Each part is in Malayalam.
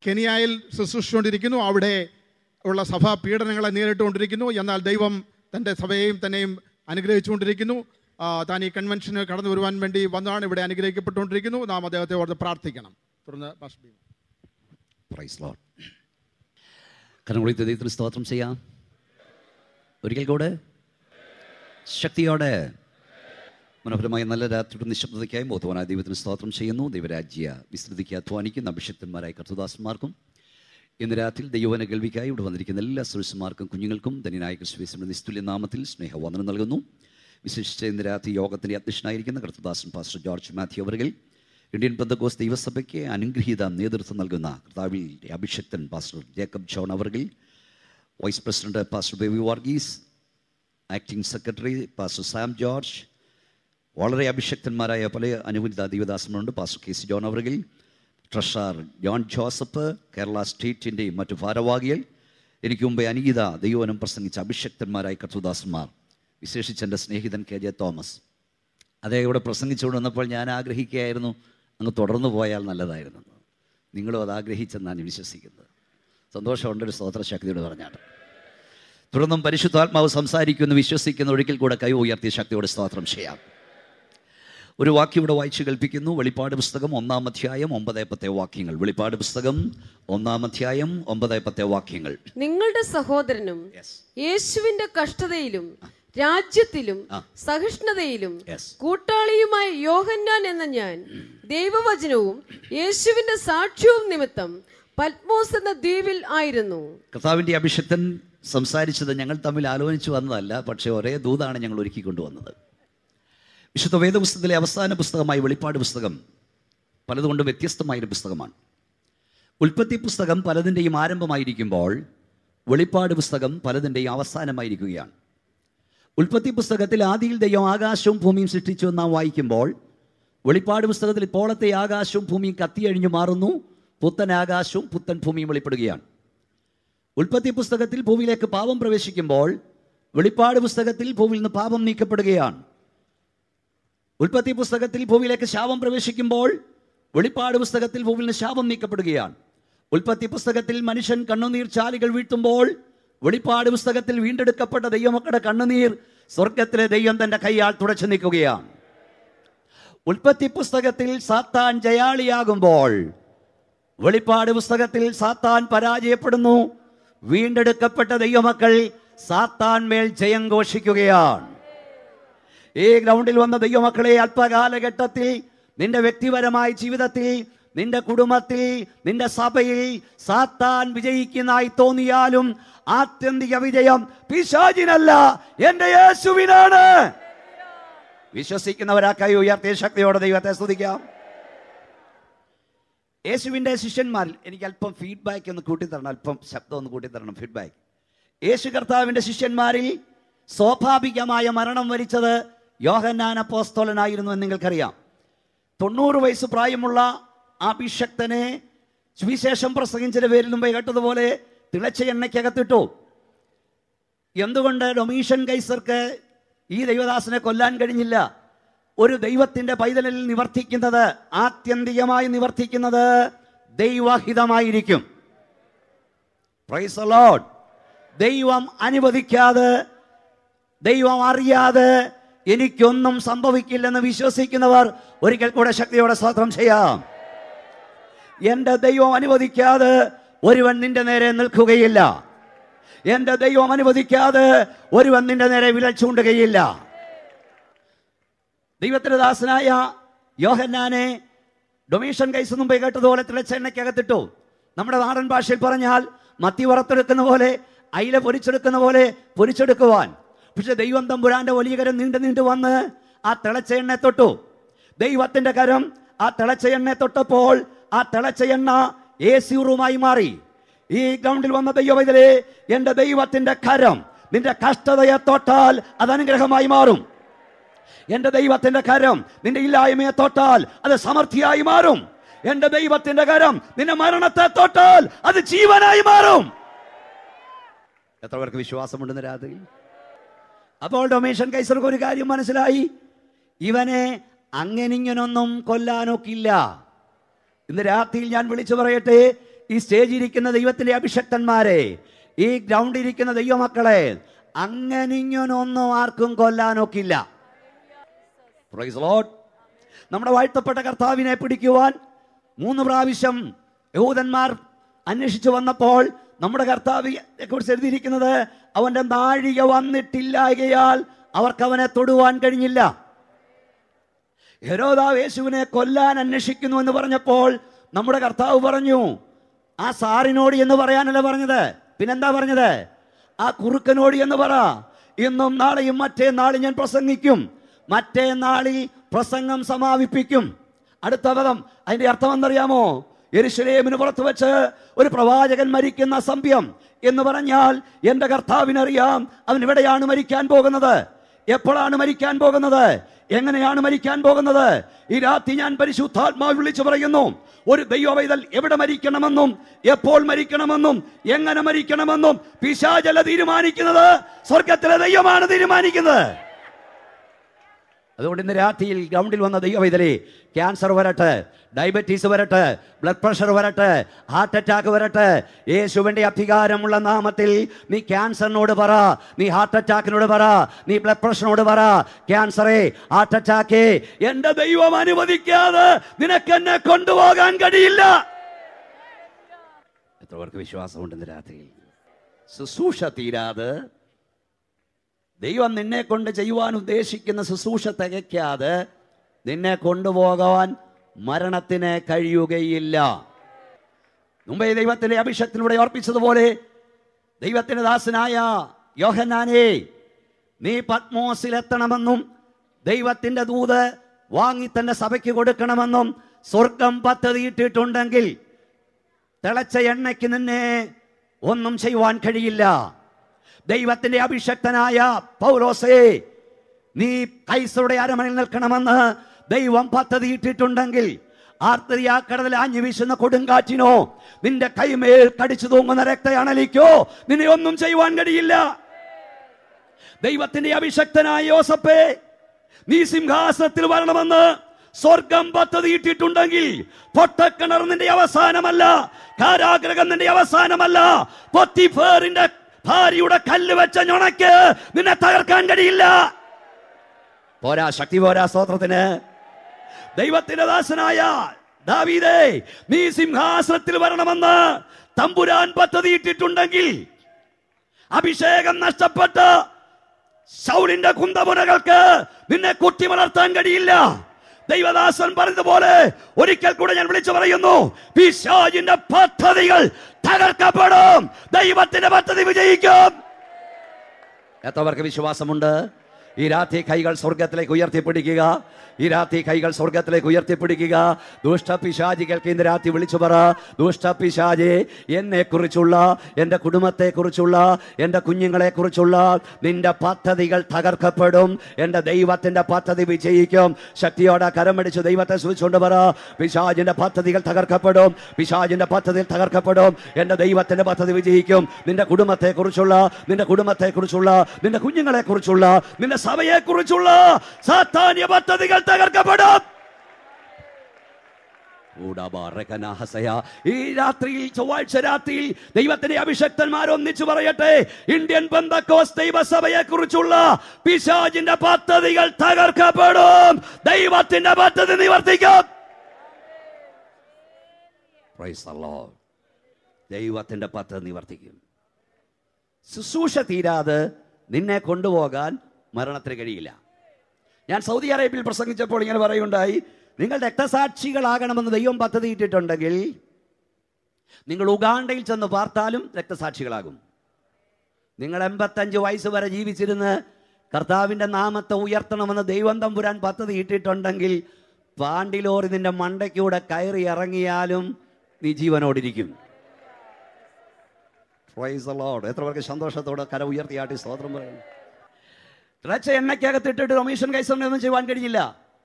കെനിയായിൽ ശുശ്രൂഷിച്ചുകൊണ്ടിരിക്കുന്നു അവിടെ ഉള്ള സഭാ പീഡനങ്ങളെ നേരിട്ടുകൊണ്ടിരിക്കുന്നു എന്നാൽ ദൈവം തൻ്റെ സഭയെയും തന്നെയും അനുഗ്രഹിച്ചുകൊണ്ടിരിക്കുന്നു ആ, താൻ ഈ കൺവെൻഷന് കടന്നു വരുവാൻ വേണ്ടി വന്നതാണ് ഇവിടെ അനുഗ്രഹിക്കപ്പെട്ടുകൊണ്ടിരിക്കുന്നു നാം അദ്ദേഹത്തെ ഓർത്ത് പ്രാർത്ഥിക്കണം തുടർന്ന് pastor B. Praise Lord Karamuli ദൈവത്തിന് സ്തോത്രം ചെയ്യാം ഒരിക്കൽ കൂടെ ശക്തിയോടെ മനോഹരമായ നല്ല രാത്രിയുടെ നിശബ്ദതയ്ക്കായും ബോധവാനായ ദൈവത്തിന് സ്തോത്രം ചെയ്യുന്നു ദൈവരാജ്യ വിസ്തൃതിക്ക് അധ്വാനിക്കുന്ന അഭിഷക്തന്മാരായ കർത്തദാസന്മാർക്കും ഇന്ന് രാത്രി ദൈവവന കേൾവിക്കായി ഇവിടെ വന്നിരിക്കുന്ന എല്ലാ സുരക്ഷമാർക്കും കുഞ്ഞുങ്ങൾക്കും ധന്യനായ ക്രിസ്തുവേശന്റെ നിസ്തുല്യ നാമത്തിൽ സ്നേഹവന്ദനം നൽകുന്നു വിശേഷിച്ച ഇന്ന് രാത്രി യോഗത്തിൻ്റെ അധ്യക്ഷനായിരിക്കുന്ന കർത്തദാസൻ പാസ്റ്റർ ജോർജ് മാത്യു അവர்கள் ഇന്ത്യൻ പെന്തകോസ് ദൈവസഭയ്ക്ക് അനുഗ്രഹീത നേതൃത്വം നൽകുന്ന കർത്താവിൽ അഭിഷക്തൻ പാസ്റ്റർ ജേക്കബ് ജോൺ അവർകൾ vice president pastor Baby Varghese acting secretary pastor Sam George വളരെ അഭിഷക്തന്മാരായ പല അനുകൂലിത ദൈവദാസന്മാരുണ്ട് പാസ്റ്റർ കെ സി ജോൺ അവർകൾ ട്രഷറർ ജോൺ ജോസഫ് കേരള സ്റ്റേറ്റിൻ്റെയും മറ്റു ഭാരവാഹികൾ എനിക്ക് മുമ്പേ അനീത ദൈവവനം പ്രസംഗിച്ച അഭിഷക്തന്മാരായ കർത്തുദാസന്മാർ വിശേഷിച്ച് എൻ്റെ സ്നേഹിതൻ കെ ജെ തോമസ് അദ്ദേഹം ഇവിടെ പ്രസംഗിച്ചുകൊണ്ട് വന്നപ്പോൾ ഞാൻ ആഗ്രഹിക്കുകയായിരുന്നു അങ്ങ് തുടർന്നു പോയാൽ നല്ലതായിരുന്നു നിങ്ങളും അത് ആഗ്രഹിച്ചെന്നാണ് ഞാൻ വിശ്വസിക്കുന്നത് സന്തോഷമുണ്ട് ഒരു സ്തോത്ര ശക്തിയോട് പറഞ്ഞാണ് തുടർന്നും പരിശുദ്ധാത്മാവ് സംസാരിക്കുമെന്ന് വിശ്വസിക്കുന്ന ഒരിക്കൽ കൂടെ കൈ ഉയർത്തിയ ശക്തിയോട് സ്തോത്രം ചെയ്യാം ഒരു വാക്യം ഇവിടെ വായിച്ചു കൽപ്പിക്കുന്നു വെളിപ്പാട് പുസ്തകം ഒന്നാം അധ്യായം ഒമ്പത് പത്തെ വാക്യങ്ങൾ വെളിപ്പാട് പുസ്തകം ഒന്നാം അധ്യായം ഒമ്പത് പത്തെ വാക്യങ്ങൾ നിങ്ങളുടെ സഹോദരനും യേശുവിന്റെ കഷ്ടതയിലും രാജ്യത്തിലും സഹിഷ്ണുതയിലും Yes. കൂട്ടാളിയുമായ യോഹന്നാൻ എന്ന ഞാൻ ദൈവവചനവും യേശുവിന്റെ സാക്ഷ്യവും നിമിത്തം പത്മോസ് എന്ന ദ്വീപിൽ ആയിരുന്നു കർത്താവിൻ്റെ അഭിഷക്തൻ സംസാരിച്ചത് ഞങ്ങൾ തമ്മിൽ ആലോചിച്ചു വന്നതല്ല പക്ഷേ ഒരേ ദൂതാണ് ഞങ്ങൾ ഒരുക്കി കൊണ്ടുവന്നത് വിശുദ്ധ വേദപുസ്തകത്തിലെ അവസാന പുസ്തകമായി വെളിപ്പാട് പുസ്തകം പലതുകൊണ്ടും വ്യത്യസ്തമായൊരു പുസ്തകമാണ് ഉൽപ്പത്തി പുസ്തകം പലതിൻ്റെയും ആരംഭമായിരിക്കുമ്പോൾ വെളിപ്പാട് പുസ്തകം പലതിൻ്റെയും അവസാനമായിരിക്കുകയാണ് ഉൽപ്പത്തി പുസ്തകത്തിൽ ആദിയിൽ ദൈവം ആകാശവും ഭൂമിയും സൃഷ്ടിച്ചു എന്ന് നാം വായിക്കുമ്പോൾ വെളിപ്പാട് പുസ്തകത്തിൽ ഇപ്പോഴത്തെ ആകാശവും ഭൂമിയും കത്തിയഴിഞ്ഞു മാറുന്നു പുത്തൻ ആകാശവും പുത്തൻ ഭൂമിയും വെളിപ്പെടുകയാണ് ഉൽപ്പത്തി പുസ്തകത്തിൽ ഭൂമിയിലേക്ക് പാപം പ്രവേശിക്കുമ്പോൾ വെളിപ്പാട് പുസ്തകത്തിൽ ഭൂമിയിൽ നിന്ന് പാപം നീക്കപ്പെടുകയാണ് ഉൽപ്പത്തി പുസ്തകത്തിൽ ഭൂമിയിലേക്ക് ശാപം പ്രവേശിക്കുമ്പോൾ വെളിപ്പാട് പുസ്തകത്തിൽ ഭൂമിയിൽ നിന്ന് ശാപം നീക്കപ്പെടുകയാണ് ഉൽപ്പത്തി പുസ്തകത്തിൽ മനുഷ്യൻ കണ്ണുനീർ ചാലുകൾ വീഴ്ത്തുമ്പോൾ വെളിപ്പാട് പുസ്തകത്തിൽ വീണ്ടെടുക്കപ്പെട്ട ദൈവമക്കളുടെ കണ്ണുനീർ സ്വർഗത്തിലെ ദൈവം തന്റെ കൈയാൽ തുടച്ചു നീക്കുകയാണ് ഉൽപ്പത്തി പുസ്തകത്തിൽ സാത്താൻ ജയാളിയാകുമ്പോൾ വെളിപ്പാട് പുസ്തകത്തിൽ സാത്താൻ പരാജയപ്പെടുന്നു വീണ്ടെടുക്കപ്പെട്ട ദൈവമക്കൾ സാത്താൻ മേൽ ജയം ഘോഷിക്കുകയാണ് ഈ ഗ്രൗണ്ടിൽ വന്ന ദൈവമക്കളെ അല്പകാലഘട്ടത്തിൽ നിന്റെ വ്യക്തിപരമായ ജീവിതത്തിൽ നിന്റെ കുടുംബത്തിൽ നിന്റെ സഭയിൽ സാത്താൻ വിജയിക്കുന്നതായി തോന്നിയാലും ആത്യന്തിക വിജയം പിശാചിനല്ല എന്റെ യേശുവിനാണ് വിശ്വസിക്കുന്നവരാക്കായി ഉയർത്തിയ ശക്തിയോടെ ദൈവത്തെ സ്തുതിക്കാം യേശുവിൻ്റെ ശിഷ്യന്മാരിൽ എനിക്ക് അല്പം ഫീഡ്ബാക്ക് ഒന്ന് കൂട്ടിത്തരണം അല്പം ശബ്ദം ഒന്ന് കൂട്ടിത്തരണം ഫീഡ്ബാക്ക് യേശു കർത്താവിൻ്റെ ശിഷ്യന്മാരിൽ സ്വാഭാവികമായ മരണം വരിച്ചത് യോഹന്നാൻ അപ്പോസ്തോലനായിരുന്നു എന്ന് നിങ്ങൾക്കറിയാം തൊണ്ണൂറ് വയസ്സ് പ്രായമുള്ള ആ അഭിഷക്തനെ സുവിശേഷം പ്രസംഗിച്ചതിന്റെ പേരിൽ മുമ്പേ കേട്ടതുപോലെ തിളച്ച എണ്ണയ്ക്കകത്തിട്ടു എന്തുകൊണ്ട് ഡൊമീഷൻ കൈസർക്ക് ഈ ദൈവദാസനെ കൊല്ലാൻ കഴിഞ്ഞില്ല ഒരു ദൈവത്തിന്റെ പൈതലിൽ നിവർത്തിക്കുന്നത് ആത്യന്തികമായി നിവർത്തിക്കുന്നത് ദൈവഹിതമായിരിക്കും Praise the Lord. ദൈവം അനുവദിക്കാതെ ദൈവം അറിയാതെ എനിക്കൊന്നും സംഭവിക്കില്ലെന്ന് വിശ്വസിക്കുന്നവർ ഒരിക്കൽ കൂടെ ശക്തിയോടെ സ്വാതന്ത്ര്യം ചെയ്യാം എന്റെ ദൈവം അനുവദിക്കാതെ ഒരുവൻ നിന്റെ നേരെ നിൽക്കുകയില്ല എന്റെ ദൈവം അനുവദിക്കാതെ ഒരുവൻ നിന്റെ നേരെ വിരൽ ചൂണ്ടുകയില്ല ദൈവത്തിന്റെ ദാസനായ യോഹന്നാനെ ഡൊമീഷൻ കൈസ് മുമ്പേ കേട്ടതുപോലെ തിളച്ചെണ്ണയ്ക്കകത്തിട്ടു നമ്മുടെ നാടൻ ഭാഷയിൽ പറഞ്ഞാൽ മത്തി വറുത്തെടുക്കുന്ന പോലെ അയില പൊരിച്ചെടുക്കുന്ന പോലെ പൊരിച്ചെടുക്കുവാൻ പക്ഷെ ദൈവം തമ്പുരാന്റെ വലിയ കരം നീണ്ടു നീണ്ടു വന്ന് ആ തിളച്ച എണ്ണ തൊട്ടു ദൈവത്തിന്റെ കരം ആ തിളച്ച എണ്ണ തൊട്ടപ്പോൾ ആ തിളച്ച എണ്ണ എ സി റൂമായി മാറി ഈ ഗ്രൗണ്ടിൽ വന്ന ദൈവവൈതലേ എന്റെ ദൈവത്തിന്റെ കരം നിന്റെ കഷ്ടതയെ തൊട്ടാൽ അത് അനുഗ്രഹമായി മാറും എന്റെ ദൈവത്തിന്റെ കരം നിന്റെ ഇല്ലായ്മയെ തൊട്ടാൽ അത് സമൃദ്ധിയായി മാറും എന്റെ ദൈവത്തിന്റെ കരം നിന്റെ മരണത്തെ തൊട്ടാൽ അത് ജീവനായി മാറും എത്ര പേർക്ക് വിശ്വാസമുണ്ടെന്ന് രാത്രി അപ്പോൾ ഡൊമേഷൻ കൈസർക്ക് ഒരു കാര്യം മനസ്സിലായി ഇവനെ അങ്ങനിങ്ങനൊന്നും കൊല്ലാനൊക്കില്ല ഇന്ന് രാത്രിയിൽ ഞാൻ വിളിച്ചു പറയട്ടെ ഈ സ്റ്റേജിൽ ഇരിക്കുന്ന ദൈവത്തിന്റെ അഭിഷക്തന്മാരെ ഈ ഗ്രൗണ്ടിൽ ഇരിക്കുന്ന ദൈവമക്കളെ അങ്ങനിങ്ങനൊന്നും ആർക്കും കൊല്ലാനൊക്കില്ല Praise the Lord. നമ്മുടെ വാഴ്ത്തപ്പെട്ട കർത്താവിനെ പിടിക്കുവാൻ മൂന്ന് പ്രാവശ്യം യഹൂദന്മാർ അന്വേഷിച്ചു വന്നപ്പോൾ നമ്മുടെ കർത്താവിനെ കുറിച്ച് എഴുതിയിരിക്കുന്നത് അവന്റെ നാഴിക വന്നിട്ടില്ലായകയാൽ അവർക്ക് അവനെ തൊടുവാൻ കഴിഞ്ഞില്ല ഹെരോദാവ് യേശുവിനെ കൊല്ലാൻ അന്വേഷിക്കുന്നു എന്ന് പറഞ്ഞപ്പോൾ നമ്മുടെ കർത്താവ് പറഞ്ഞു ആ സാറിനോട് എന്ന് പറയാനല്ല പറഞ്ഞത് പിന്നെന്താ പറഞ്ഞത് ആ കുറുക്കനോട് എന്ന് പറ ഇന്നും നാളെയും മറ്റേ നാളിൽ ഞാൻ പ്രസംഗിക്കും മറ്റേ നാളിൽ പ്രസംഗം സമാപിപ്പിക്കും അടുത്ത പദം അതിന്റെ അർത്ഥം എന്തറിയാമോ യെരുശലേമിന് പുറത്ത് വെച്ച് ഒരു പ്രവാചകൻ മരിക്കുന്ന സംഭ്യം എന്ന് പറഞ്ഞാൽ എൻ്റെ കർത്താവിനറിയാം അവൻ ഇവിടെയാണ് മരിക്കാൻ പോകുന്നത് എപ്പോഴാണ് മരിക്കാൻ പോകുന്നത് എങ്ങനെയാണ് മരിക്കാൻ പോകുന്നത് ഈ രാത്രി ഞാൻ പരിശുദ്ധാത്മാവ് വിളിച്ചു പറയുന്നു ഒരു ദൈവവൈതൽ എവിടെ മരിക്കണമെന്നും എപ്പോൾ മരിക്കണമെന്നും എങ്ങനെ മരിക്കണമെന്നും പിശാചല തീരുമാനിക്കുന്നത് സ്വർഗത്തിലെ ദൈവമാണ് തീരുമാനിക്കുന്നത് അതുകൊണ്ട് ഇന്ന് രാത്രിയിൽ ഗ്രൗണ്ടിൽ വന്ന ദൈവവൈതലേ ക്യാൻസർ വരട്ടെ ഡയബറ്റീസ് വരട്ടെ ബ്ലഡ് പ്രഷർ വരട്ടെ ഹാർട്ട് അറ്റാക്ക് വരട്ടെ യേശുവിന്റെ അധികാരമുള്ള നാമത്തിൽ നീ ക്യാൻസറിനോട് പറ നീ ഹാർട്ട് അറ്റാക്കിനോട് പറ നീ ബ്ലഡ് പ്രഷറിനോട് പറ ക്യാൻസറേ ഹാർട്ട് അറ്റാക്കേ എന്റെ ദൈവം അനുവദിക്കാതെ നിനക്ക് എന്നെ കൊണ്ടുപോകാൻ കഴിയില്ല എത്ര പേർക്ക് വിശ്വാസമുണ്ട് ഇന്ന് രാത്രിയിൽ ശുശ്രൂഷ തീരാതെ ദൈവം നിന്നെ കൊണ്ട് ചെയ്യുവാൻ ഉദ്ദേശിക്കുന്ന ശുശ്രൂഷ തികയ്ക്കാതെ നിന്നെ കൊണ്ടുപോകാൻ മരണത്തിന് കഴിയുകയില്ല മുമ്പേ ദൈവത്തിന്റെ അഭിഷേകത്തിലൂടെ ഓർപ്പിച്ചതുപോലെ ദൈവത്തിന്റെ ദാസനായ യോഹന്നാനെ നീ പത്മോസിലെത്തണമെന്നും ദൈവത്തിന്റെ ദൂത് വാങ്ങി തന്റെ സഭയ്ക്ക് കൊടുക്കണമെന്നും സ്വർഗം പദ്ധതിയിട്ടിട്ടുണ്ടെങ്കിൽ തിളച്ച എണ്ണയ്ക്ക് നിന്നെ ഒന്നും ചെയ്യുവാൻ കഴിയില്ല ദൈവത്തിന്റെ അഭിഷക്തനായ പൗലോസേ നീ കൈസറുടെ അരമണിൽ നിൽക്കണമെന്ന് ദൈവം പദ്ധതിയിട്ടിട്ടുണ്ടെങ്കിൽ ആർത്തരിയാ കടലിൽ ആഞ്ഞു വീശുന്ന കൊടുങ്കാറ്റിനോ നിന്റെ കൈമേൽ കടിച്ചു തൂങ്ങുന്ന രക്തയണലിക്കോ നിന്നെ ഒന്നും ചെയ്യുവാൻ കഴിയില്ല ദൈവത്തിന്റെ അഭിഷക്തനായ യോസപ്പേ നീ സിംഹാസനത്തിൽ വരണമെന്ന് സ്വർഗം പദ്ധതിയിട്ടിട്ടുണ്ടെങ്കിൽ പൊട്ടക്കിണർ നിന്റെ അവസാനമല്ല കാരാഗ്രഹം നിന്റെ അവസാനമല്ല പൊത്തിഫേറിന്റെ ഭാര്യയുടെ കല്ല് വെച്ച ഞുണയ്ക്ക് നിന്നെ തകർക്കാൻ കഴിയില്ല പോരാ ശക്തി പോരാ സ്തോത്രത്തിന് ദൈവത്തിന്റെ ദാസനായ ദാവീദേ നീ സിംഹാസനത്തിൽ വരണമെന്ന് തമ്പുരാൻ പദ്ധതിയിട്ടിട്ടുണ്ടെങ്കിൽ അഭിഷേകം നഷ്ടപ്പെട്ട് ശൗലിന്റെ കുന്തമുനകൾക്ക് നിന്നെ കുത്തി വളർത്താൻ കഴിയില്ല ദൈവദാസൻ പറഞ്ഞതുപോലെ ഒരിക്കൽ കൂടെ ഞാൻ വിളിച്ചു പറയുന്നു പിശാചിന്റെ പദ്ധതികൾ തകർക്കപ്പെടും ദൈവത്തിന്റെ പദ്ധതി വിജയിക്കും എത്രവർക്ക് വിശ്വാസമുണ്ട് ഈ രാത്രി കൈകൾ സ്വർഗത്തിലേക്ക് ഉയർത്തിപ്പിടിക്കുക ഈ രാത്രി കൈകൾ സ്വർഗത്തിലേക്ക് ഉയർത്തിപ്പിടിക്കുക ദുഷ്ടപിശാചികൾക്ക് ഇന്ന് രാത്രി വിളിച്ചു പറ ദുഷ്ടപിശാചെ എന്നെ കുറിച്ചുള്ള എൻ്റെ കുടുംബത്തെ കുറിച്ചുള്ള എൻ്റെ കുഞ്ഞുങ്ങളെ കുറിച്ചുള്ള നിന്റെ പദ്ധതികൾ തകർക്കപ്പെടും എൻ്റെ ദൈവത്തിന്റെ പദ്ധതി വിജയിക്കും ശക്തിയോടെ കരമടിച്ച് ദൈവത്തെ സൂചിച്ചുകൊണ്ട് പറ പിശാചിന്റെ പദ്ധതികൾ തകർക്കപ്പെടും പിശാചിന്റെ പദ്ധതികൾ തകർക്കപ്പെടും എൻ്റെ ദൈവത്തിന്റെ പദ്ധതി വിജയിക്കും നിന്റെ കുടുംബത്തെ കുറിച്ചുള്ള നിന്റെ കുടുംബത്തെ കുറിച്ചുള്ള നിന്റെ കുഞ്ഞുങ്ങളെ കുറിച്ചുള്ള നിന്റെ സഭയെ കുറിച്ചുള്ള സാത്താന്യ പദ്ധതികൾ തകർക്കപ്പെടും ഊടാബാറകനാഹസയ. ഈ രാത്രിയിൽ ചൊവ്വാഴ്ച രാത്രിയിൽ ദൈവത്തിന്റെ അഭിഷക്തന്മാർ ഒന്നിച്ചു പറയട്ടെ ഇന്ത്യൻ ബന്ധക്കോസ് ദൈവസഭയെ കുറിച്ചുള്ള പിശാചിന്റെ പദ്ധതികൾ തകർക്കപ്പെടും ദൈവത്തിന്റെ പദ്ധതി നിവർത്തിക്കും Praise the Lord. ദൈവത്തിന്റെ പദ്ധതി നിവർത്തിക്കും ശുശ്രൂഷ തീരാതെ നിന്നെ കൊണ്ടുപോകാൻ മരണത്തിന് കഴിയില്ല ഞാൻ സൗദി അറേബ്യയിൽ പ്രസംഗിച്ചപ്പോൾ ഇങ്ങനെ പറയുണ്ടായി നിങ്ങൾ രക്തസാക്ഷികളാകണമെന്ന് ദൈവം പദ്ധതിയിട്ടിട്ടുണ്ടെങ്കിൽ നിങ്ങൾ ഉഗാണ്ടയിൽ ചെന്ന് പാർത്താലും രക്തസാക്ഷികളാകും നിങ്ങൾ എൺപത്തഞ്ച് വയസ്സ് വരെ ജീവിച്ചിരുന്ന് കർത്താവിൻ്റെ നാമത്തെ ഉയർത്തണമെന്ന് ദൈവം തമ്പുരാൻ പദ്ധതി ഇട്ടിട്ടുണ്ടെങ്കിൽ പാണ്ടിലോറി നിന്റെ മണ്ടയ്ക്കൂടെ കയറി ഇറങ്ങിയാലും നീ ജീവനോടിരിക്കും Praise the Lord. എത്ര പേർക്ക് സന്തോഷത്തോടെ കര ഉയർത്തിയാട്ടി സ്തോത്രം പറയുന്നു തിളച്ച എണ്ണയ്ക്കകത്തിട്ടിട്ട് ഡൊമീഷൻ കൈസറിനെ ഒന്നും ചെയ്യുവാൻ കഴിഞ്ഞില്ല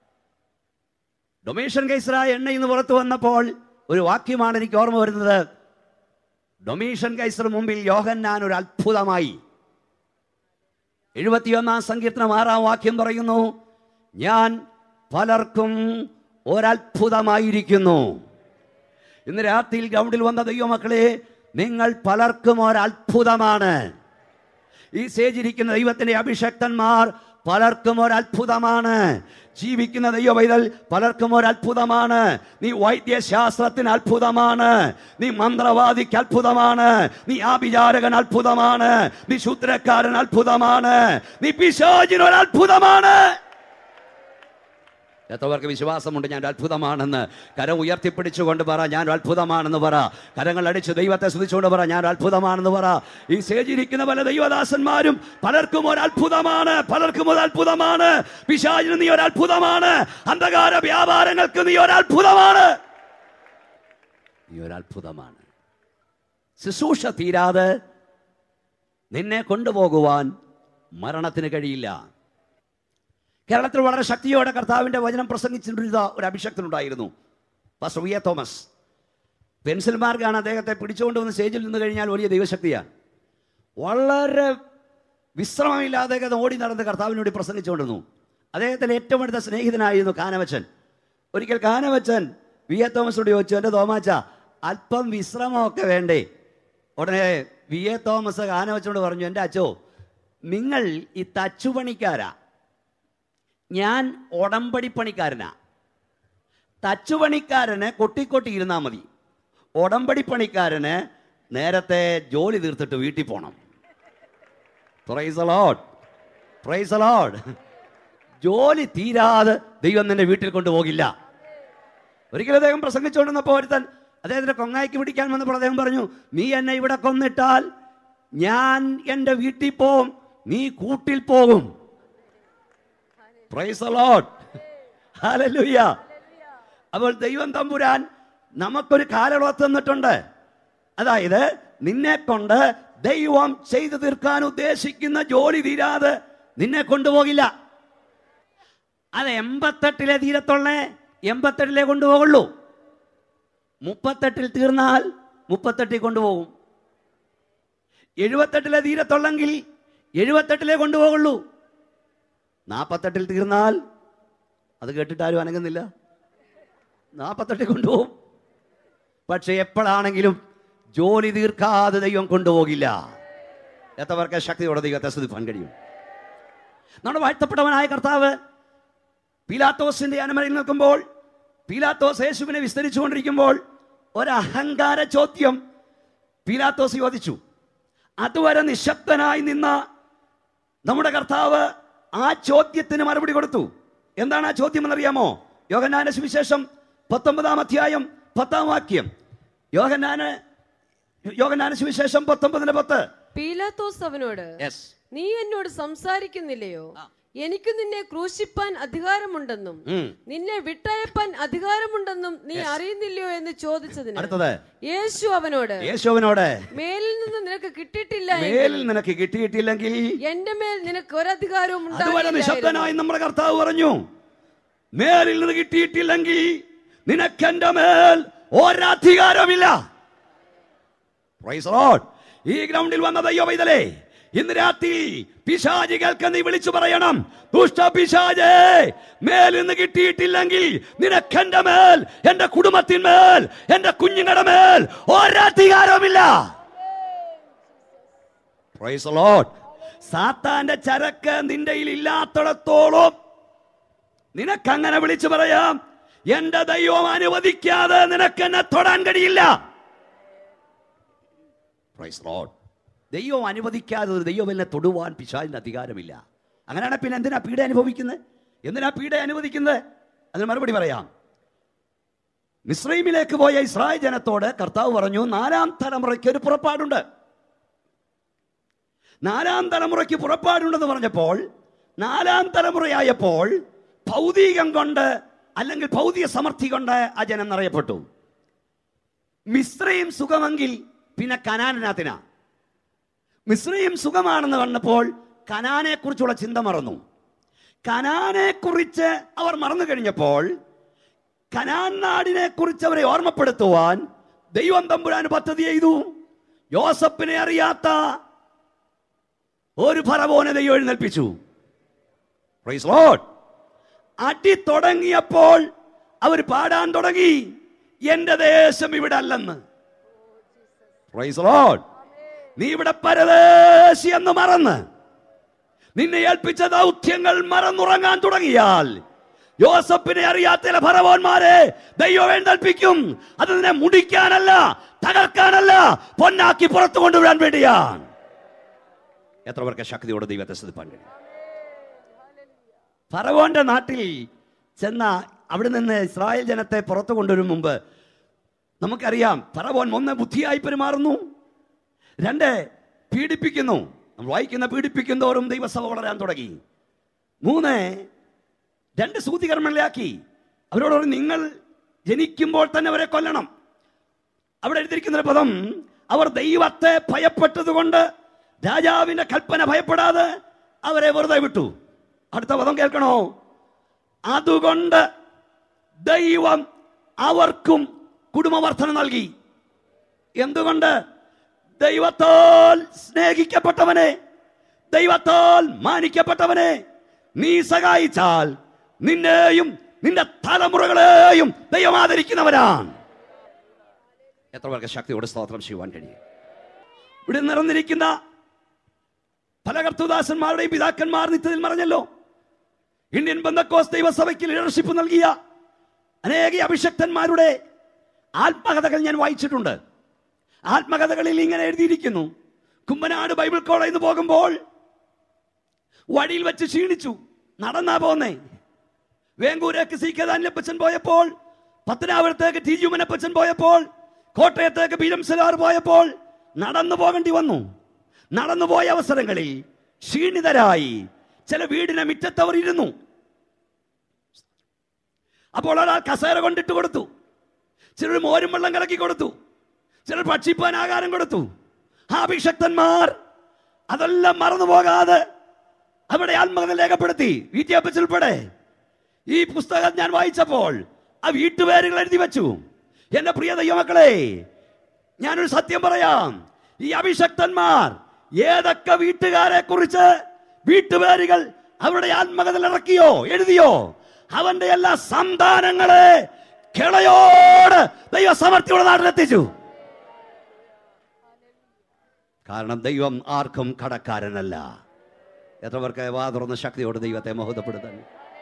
ഡൊമീഷൻ കൈസറായ എണ്ണ ഇന്ന് പുറത്തു വന്നപ്പോൾ ഒരു വാക്യമാണ് എനിക്ക് ഓർമ്മ വരുന്നത് ഡൊമീഷൻ കൈസർ മുമ്പിൽ യോഹന്നാൻ ഒരു അത്ഭുതമായി എഴുപത്തിയൊന്നാം സങ്കീർത്തനം ആറാം വാക്യം പറയുന്നു ഞാൻ പലർക്കും ഒരത്ഭുതമായിരിക്കുന്നു ഇന്ന് രാത്രിയിൽ ഗ്രൗണ്ടിൽ വന്ന ദൈവമക്കളെ നിങ്ങൾ പലർക്കും ഒരത്ഭുതമാണ് ഈ സ്റ്റേജിരിക്കുന്ന ദൈവത്തിന്റെ അഭിഷക്തന്മാർ പലർക്കും ഒരത്ഭുതമാണ് ജീവിക്കുന്ന ദൈവ പൈതൽ പലർക്കും ഒരത്ഭുതമാണ് നീ വൈദ്യശാസ്ത്രത്തിന് അത്ഭുതമാണ് നീ മന്ത്രവാദിക്ക് അത്ഭുതമാണ് നീ ആഭിചാരകൻ അത്ഭുതമാണ് നീ ശുദ്രക്കാരൻ അത്ഭുതമാണ് നീ പിശാചിന് ഒരത്ഭുതമാണ് എത്രവർക്ക് വിശ്വാസമുണ്ട് ഞാൻ ഒരു അത്ഭുതമാണെന്ന് കരം ഉയർത്തിപ്പിടിച്ചുകൊണ്ട് പറ ഞാൻ ഒരു അത്ഭുതമാണെന്ന് പറ കരങ്ങൾ അടിച്ച് ദൈവത്തെ സ്തുതിച്ചുകൊണ്ട് പറ ഞാൻ ഒരു അത്ഭുതമാണെന്ന് പറ ഈ സ്റ്റേജിരിക്കുന്ന പല ദൈവദാസന്മാരും പലർക്കും ഒരു അത്ഭുതമാണ് പലർക്കും ഒരു അത്ഭുതമാണ് പിശാചിന് നീ ഒരു അത്ഭുതമാണ് അന്ധകാര വ്യാപാരങ്ങൾക്ക് നീ ഒരു അത്ഭുതമാണ് നീ ഒരു അത്ഭുതമാണ് ശുശ്രൂഷ തീരാതെ നിന്നെ കൊണ്ടുപോകുവാൻ മരണത്തിന് കഴിയില്ല കേരളത്തിൽ വളരെ ശക്തിയോടെ കർത്താവിന്റെ വചനം പ്രസംഗിച്ചിട്ടുള്ള ഒരു അഭിഷക്തനുണ്ടായിരുന്നു പാസ്റ്റർ വി എ തോമസ് പെൻസിൽ മാർഗാണ് അദ്ദേഹത്തെ പിടിച്ചുകൊണ്ട് വന്ന് സ്റ്റേജിൽ നിന്ന് കഴിഞ്ഞാൽ വലിയ ദൈവശക്തിയാണ് വളരെ വിശ്രമമില്ലാതെ അദ്ദേഹം ഓടി നടന്ന് കർത്താവിന് വേണ്ടി പ്രസംഗിച്ചുകൊണ്ടിരുന്നു അദ്ദേഹത്തിന്റെ ഏറ്റവും അടുത്ത സ്നേഹിതനായിരുന്നു കാനവച്ചൻ ഒരിക്കൽ കാനവച്ചൻ വി എ തോമസോട് ചോദിച്ചു എൻ്റെ തോമാച്ച അല്പം വിശ്രമമൊക്കെ വേണ്ടേ ഉടനെ വി എ തോമസ് കാനവച്ചനോട് പറഞ്ഞു എൻ്റെ അച്ചോ നിങ്ങൾ ഈ തച്ചുപണിക്കാരാ ഞാൻ ഉടമ്പടി പണിക്കാരനാ തച്ചുപണിക്കാരന് കൊട്ടിക്കൊട്ടി ഇരുന്നാൽ മതി ഉടമ്പടി പണിക്കാരന് നേരത്തെ ജോലി തീർത്തിട്ട് വീട്ടിൽ പോകണം പ്രൈസ് അലോഡ് പ്രൈസ് അലോഡ് ജോലി തീരാതെ ദൈവം നിന്നെ വീട്ടിൽ കൊണ്ടുപോകില്ല ഒരിക്കലും അദ്ദേഹം പ്രസംഗിച്ചുകൊണ്ടിരുന്നപ്പോൾ ഒരുത്തൻ അദ്ദേഹത്തിന്റെ കൊങ്ങായിക്ക് പിടിക്കാൻ വന്നപ്പോൾ അദ്ദേഹം പറഞ്ഞു നീ എന്നെ ഇവിടെ കൊന്നിട്ടാൽ ഞാൻ എൻ്റെ വീട്ടിൽ പോവും നീ കൂട്ടിൽ പോകും പ്രൈസ് അലോഡ് ഹാലലുയ്യ അപ്പോൾ ദൈവം തമ്പുരാൻ നമുക്കൊരു കാലയളവ് തന്നിട്ടുണ്ട് അതായത് നിന്നെ കൊണ്ട് ദൈവം ചെയ്തു തീർക്കാൻ ഉദ്ദേശിക്കുന്ന ജോലി തീരാതെ നിന്നെ കൊണ്ടുപോകില്ല അത് എൺപത്തെട്ടിലെ തീരത്തുള്ളേ എൺപത്തെട്ടിലെ കൊണ്ടുപോകുള്ളൂ മുപ്പത്തെട്ടിൽ തീർന്നാൽ മുപ്പത്തെട്ടിൽ കൊണ്ടുപോകും എഴുപത്തെട്ടിലെ തീരത്തുള്ളെങ്കിൽ എഴുപത്തെട്ടിലെ കൊണ്ടുപോകുള്ളൂ നാൽപ്പത്തെട്ടിൽ തീർന്നാൽ അത് കേട്ടിട്ട് ആരും അനങ്ങുന്നില്ല നാൽപ്പത്തെട്ടിൽ കൊണ്ടുപോകും പക്ഷെ എപ്പോഴാണെങ്കിലും ജോലി തീർക്കാതെ ദൈവം കൊണ്ടുപോകില്ല എത്രവർക്ക് ശക്തിയോടെ ദൈവത്തെ സ്തുതിപ്പാൻ കഴിയും നമ്മുടെ വാഴ്ത്തപ്പെട്ടവനായ കർത്താവ് പീലാത്തോസിന്റെ അനുമതിയിൽ നിൽക്കുമ്പോൾ പീലാത്തോസ് യേശുവിനെ വിസ്തരിച്ചുകൊണ്ടിരിക്കുമ്പോൾ ഒരു അഹങ്കാര ചോദ്യം പീലാത്തോസ് ചോദിച്ചു അതുവരെ നിശബ്ദനായി നിന്ന നമ്മുടെ കർത്താവ് ആ ചോദ്യത്തിന് മറുപടി കൊടുത്തു എന്താണ് ആ ചോദ്യം എന്നറിയാമോ യോഹന്നാന സുവിശേഷം പത്തൊമ്പതാം അധ്യായം പത്താം വാക്യം യോഹന്നാന് യോഹന്നാന സുവിശേഷം പത്തൊമ്പതിന് പത്ത് പീലാത്തോസ് അവനോട് യെസ് നീ എന്നോട് സംസാരിക്കുന്നില്ലയോ എനിക്ക് നിന്നെ ക്രൂശിപ്പാൻ അധികാരമുണ്ടെന്നും നിന്നെ വിട്ടയപ്പാൻ അധികാരമുണ്ടെന്നും നീ അറിയുന്നില്ലയോ എന്ന് ചോദിച്ചതിന് അടുത്തത് യേശു അവനോട് യേശുവിനോട് മേലിൽ നിന്ന് നിനക്ക് കിട്ടിയിട്ടില്ല എങ്കിൽ മേലിൽ നിനക്ക് കിട്ടിയിട്ടില്ലെങ്കിൽ എന്റെ മേൽ നിനക്ക് ഒരധികാരവും അതുവരെ ഉണ്ടാകില്ലായിരുന്നു. നിശബ്ദനായി നമ്മുടെ കർത്താവ് പറഞ്ഞു മേലിൽ നിന്ന് കിട്ടിയിട്ടില്ലെങ്കിൽ നിനക്ക് എന്റെ മേൽ ഒരധികാരമില്ല Praise the Lord. ഈ ഗ്രൗണ്ടിൽ വന്ന ദൈവ പൈതലേ ഇന്ന് രാത്രി പിശാചികൾക്ക് നീ വിളിച്ചു പറയണം ദുഷ്ട പിശാചേ മേൽ നിന്ന് കിട്ടിയിട്ടില്ലെങ്കിൽ നിനക്ക് എന്റെ മേൽ എന്റെ കുടുംബത്തിന്മേൽ എന്റെ കുഞ്ഞുങ്ങളുടെ മേൽ ഒരധികാരവുമില്ല Praise the Lord. സാത്താന്റെ ചരക്ക് നിന്റെ ഇല്ലാത്തിടത്തോളം നിനക്കങ്ങനെ വിളിച്ചു പറയാം എന്റെ ദൈവം അനുവദിക്കാതെ നിനക്ക് എന്നെ തൊടാൻ കഴിയില്ല Praise the Lord. ദൈവം അനുവദിക്കാതെ ഒരു ദൈവം എന്നെ തൊടുവാൻ പിശാചിന് അധികാരമില്ല അങ്ങനെയാണ് പിന്നെ എന്തിനാ പീഡ അനുഭവിക്കുന്നത് എന്തിനാ പീഡ അനുവദിക്കുന്നത് അതിന് മറുപടി പറയാം മിസ്രൈമിലേക്ക് പോയ ഇസ്രായേൽ ജനത്തോട് കർത്താവ് പറഞ്ഞു നാലാം തലമുറയ്ക്ക് ഒരു പുറപ്പാടുണ്ട് നാലാം തലമുറയ്ക്ക് പുറപ്പാടുണ്ടെന്ന് പറഞ്ഞപ്പോൾ നാലാം തലമുറയായപ്പോൾ ഭൗതികം കൊണ്ട് അല്ലെങ്കിൽ ഭൗതിക സമൃദ്ധി കൊണ്ട് ആ ജനം നിറയപ്പെട്ടു മിശ്രയും സുഖമെങ്കിൽ പിന്നെ കനാനത്തിനാ മിശ്രയും സുഖമാണെന്ന് കണ്ടപ്പോൾ കനാനെ കുറിച്ചുള്ള ചിന്ത മറന്നു കനാനെ കുറിച്ച് അവർ മറന്നു കഴിഞ്ഞപ്പോൾ കനാൻ നാടിനെ കുറിച്ച് അവരെ ഓർമ്മപ്പെടുത്തുവാൻ ദൈവം തമ്പുരാൻ പദ്ധതി ചെയ്തു യോസപ്പിനെ അറിയാത്ത ഒരു ഫറവോനെ ദൈവം എഴുന്നേൽപ്പിച്ചു Praise Lord. അടി തുടങ്ങിയപ്പോൾ അവർ പാടാൻ തുടങ്ങി എന്റെ ദേശം ഇവിടെ അല്ലെന്ന് Praise the Lord. നീ ഇവിടെ പരദേശി എന്ന് മറന്ന് നിന്നെ ഏൽപ്പിച്ച ദൗത്യങ്ങൾ മറന്നുറങ്ങാൻ തുടങ്ങിയാൽ യോസഫിനെ അറിയാത്ത ചില ഭരവന്മാരെ ദൈവം എഴുന്നേൽപ്പിക്കും അത് നിന്നെ മുടിക്കാനല്ല തകർക്കാനല്ല പൊന്നാക്കി പുറത്തു കൊണ്ടുവിടാൻ വേണ്ടിയാണ് എത്ര പേർക്ക് ശക്തിയോടെ ദൈവത്തെ ശ്രദ്ധിപ്പാൻ കഴിയും ഫറവോന്റെ നാട്ടിൽ ചെന്ന അവിടെ നിന്ന് ഇസ്രായേൽ ജനത്തെ പുറത്തു കൊണ്ടുവരും മുമ്പ് നമുക്കറിയാം ഫറവോൻ ഒന്ന് ബുദ്ധിയായി പെരുമാറുന്നു രണ്ട് പീഡിപ്പിക്കുന്നു നമ്മൾ വായിക്കുന്ന പീഡിപ്പിക്കുന്നതോറും ദൈവസഭ വളരാൻ തുടങ്ങി മൂന്ന് രണ്ട് സൂതികർമ്മങ്ങളാക്കി അവരോട് പറഞ്ഞു നിങ്ങൾ ജനിക്കുമ്പോൾ തന്നെ അവരെ കൊല്ലണം അവിടെ എഴുതിയിരിക്കുന്ന ഒരു പദം അവർ ദൈവത്തെ ഭയപ്പെട്ടതുകൊണ്ട് രാജാവിന്റെ കൽപ്പന ഭയപ്പെടാതെ അവരെ വെറുതെ വിട്ടു അടുത്ത പദം കേൾക്കണോ അതുകൊണ്ട് ദൈവം അവർക്കും കുടുംബവർദ്ധന നൽകി എന്തുകൊണ്ട് ദൈവത്താൽ സ്നേഹിക്കപ്പെട്ടവനെ ദൈവത്താൽ മാനിക്കപ്പെട്ടവനെ നീ സഹായിച്ചാൽ നിന്നെയും നിന്റെ തലമുറകളെയും ദൈവം ആദരിക്കുന്നവനാണ് എത്ര പേർക്ക് ശക്തിയോട് സ്തോത്രം ചെയ്യുവാൻ കഴിയും ഇവിടെ നിറഞ്ഞിരിക്കുന്ന പല കർത്തദാസന്മാരുടെയും പിതാക്കന്മാർ നിത്യത്തിൽ മറഞ്ഞല്ലോ ഇന്ത്യൻ ബന്ധക്കോസ് ദൈവസഭയ്ക്ക് ലീഡർഷിപ്പ് നൽകിയ അനേക അഭിഷക്തന്മാരുടെ ആത്മകഥകൾ ഞാൻ വായിച്ചിട്ടുണ്ട് ആത്മകഥകളിൽ ഇങ്ങനെ എഴുതിയിരിക്കുന്നു കുമ്പനാട് ബൈബിൾ കോളേജിൽ നിന്ന് പോകുമ്പോൾ വഴിയിൽ വെച്ച് ക്ഷീണിച്ചു നടന്നാ പോന്നേ വേങ്ങൂരേക്ക് സി കെ ദാനിലപ്പച്ചൻ പോയപ്പോൾ പത്തനാപുരത്തേക്ക് ടി ജുമനപ്പച്ചൻ പോയപ്പോൾ കോട്ടയത്തേക്ക് ബീരം സലാർ പോയപ്പോൾ നടന്നു പോകേണ്ടി വന്നു നടന്നു പോയ അവസരങ്ങളിൽ ക്ഷീണിതരായി ചില വീടിനെ മുറ്റത്തവർ ഇരുന്നു അപ്പോൾ ഒരാൾ കസേര കൊണ്ടിട്ട് കൊടുത്തു ചിലർ മോരും വെള്ളം കലക്കി കൊടുത്തു ചിലർ ഭക്ഷിപ്പാൻ ആഹാരം കൊടുത്തു ആ അഭിഷക്തന്മാർ അതെല്ലാം മറന്നു പോകാതെ അവിടെ ആത്മകഥ രേഖപ്പെടുത്തി വീട്ടിയപ്പച്ച ഉൾപ്പെടെ ഈ പുസ്തകം ഞാൻ വായിച്ചപ്പോൾ ആ വീട്ടുപേരുകൾ എഴുതി വെച്ചു എന്റെ പ്രിയ ദൈവമക്കളെ ഞാനൊരു സത്യം പറയാം ഈ അഭിഷക്തന്മാർ ഏതൊക്കെ വീട്ടുകാരെ കുറിച്ച് വീട്ടുപേരുകൾ അവരുടെ ആത്മകഥയിൽ ഇറക്കിയോ എഴുതിയോ അവന്റെ എല്ലാ സന്താനങ്ങളെ കിളയോട് ദൈവ സമർത്ഥിയുടെ നാട്ടിലെത്തിച്ചു കാരണം ദൈവം ആർക്കും കടക്കാരനല്ല എത്ര പേർക്ക് വാ തുറന്ന ശക്തിയോട് ദൈവത്തെ മഹത്വപ്പെടുത്താൻ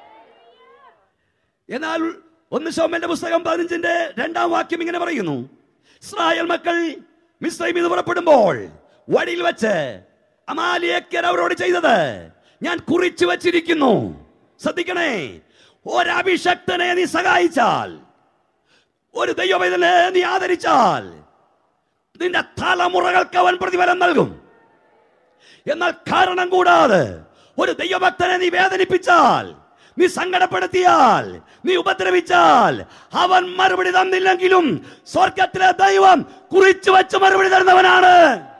എന്നാൽ ഒന്ന് ശോമന്റെ പുസ്തകം പതിനഞ്ചിന്റെ രണ്ടാം വാക്യം ഇങ്ങനെ പറയുന്നു ഇസ്രായേൽ മക്കൾ മിസ്രൈം ഇത് പുറപ്പെടുമ്പോൾ വഴിയിൽ വെച്ച് അമാലിയക്കർ അവരോട് ചെയ്തത് ഞാൻ കുറിച്ചു വച്ചിരിക്കുന്നു ശ്രദ്ധിക്കണേ ഒരഭിഷക്തനെ നീ സഹായിച്ചാൽ ഒരു ദൈവവേദനെ നീ ആദരിച്ചാൽ നിന്റെ തലമുറകൾക്ക് അവൻ പ്രതിഫലം നൽകും എന്നാൽ കാരണം കൂടാതെ ഒരു ദൈവഭക്തനെ നീ വേദനിപ്പിച്ചാൽ നീ സങ്കടപ്പെടുത്തിയാൽ നീ ഉപദ്രവിച്ചാൽ അവൻ മറുപടി തന്നില്ലെങ്കിലും സ്വർഗത്തിലെ ദൈവം കുറിച്ചു വെച്ച് മറുപടി തരുന്നവനാണ്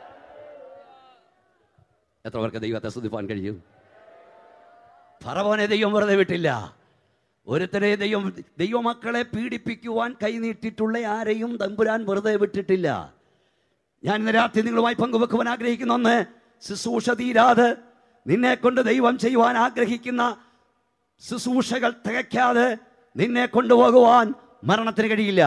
എത്ര പേർക്ക് ദൈവത്തെ സ്തുതിപ്പാൻ കഴിയും ഫറവോനെ ദൈവം വെറുതെ വിട്ടില്ല ഒരുത്തരെ ദൈവം ദൈവമക്കളെ പീഡിപ്പിക്കുവാൻ കൈനീട്ടിട്ടുള്ള ആരെയും തമ്പുരാൻ വെറുതെ വിട്ടിട്ടില്ല ഞാൻ ഇന്ന് രാത്രി നിങ്ങളുമായി പങ്കുവെക്കുവാൻ ആഗ്രഹിക്കുന്ന ഒന്ന് ശുശ്രൂഷ തീരാതെ നിന്നെ കൊണ്ട് ദൈവം ചെയ്യുവാൻ ആഗ്രഹിക്കുന്ന ശുശ്രൂഷകൾ തികയ്ക്കാതെ നിന്നെ കൊണ്ടുപോകുവാൻ മരണത്തിന് കഴിയില്ല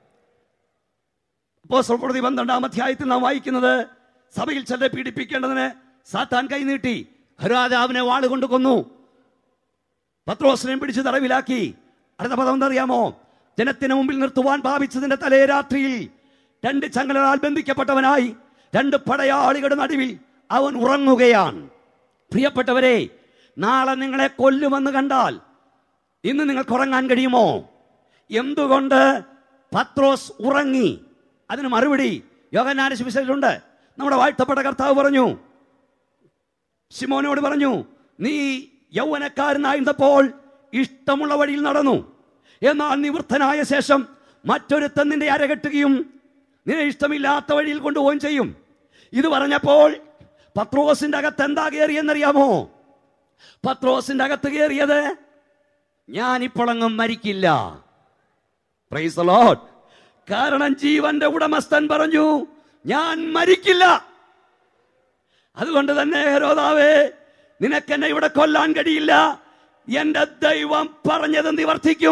അപ്പോൾ സ്വപ്രതി പന്ത്രണ്ടാം അധ്യായത്തിൽ നാം വായിക്കുന്നത് സഭയിൽ ചിലരെ പീഡിപ്പിക്കേണ്ടതിന് സാത്താൻ കൈനീട്ടി ഹരാജാവിനെ വാളുകൊണ്ട് കൊന്നു പത്രോസിനെയും പിടിച്ച് തടവിലാക്കി അടുത്ത പദം എന്തറിയാമോ ജനത്തിന് മുമ്പിൽ നിർത്തുവാൻ ഭാവിച്ചതിന്റെ തലേ രാത്രിയിൽ രണ്ട് ചങ്ങലകളാൽ ബന്ധിക്കപ്പെട്ടവനായി രണ്ട് പടയാളികളുടെ നടുവിൽ അവൻ ഉറങ്ങുകയാണ് പ്രിയപ്പെട്ടവരെ നാളെ നിങ്ങളെ കൊല്ലുമെന്ന് കണ്ടാൽ ഇന്ന് നിങ്ങൾക്ക് ഉറങ്ങാൻ കഴിയുമോ എന്തുകൊണ്ട് പത്രോസ് ഉറങ്ങി അതിന് മറുപടി യോഗനാന സുവിശേഷത്തിലുണ്ട് നമ്മുടെ വാഴ്ത്തപ്പെട്ട കർത്താവ് പറഞ്ഞു ശിമോനോട് പറഞ്ഞു നീ യൗവനക്കാരനായിരുന്നപ്പോൾ ഇഷ്ടമുള്ള വഴിയിൽ നടന്നു എന്നാൽ നിവൃത്തനായ ശേഷം മറ്റൊരുത്തൻ നിന്റെ അരകെട്ടുകയും നിന്നെ ഇഷ്ടമില്ലാത്ത വഴിയിൽ കൊണ്ടുപോവുകയും ചെയ്യും ഇത് പറഞ്ഞപ്പോൾ പത്രോസിന്റെ അകത്ത് എന്താ കയറിയെന്നറിയാമോ പത്രോസിന്റെ അകത്ത് കയറിയത് ഞാൻ ഇപ്പോഴങ്ങും മരിക്കില്ല Praise the Lord. കാരണം ജീവന്റെ ഉടമസ്ഥൻ പറഞ്ഞു ഞാൻ മരിക്കില്ല അതുകൊണ്ട് തന്നെ ഹരോദാവേ നിനക്കെന്നെ ഇവിടെ കൊല്ലാൻ കഴിയില്ല എന്റെ ദൈവം പറഞ്ഞത് നിവർത്തിക്കും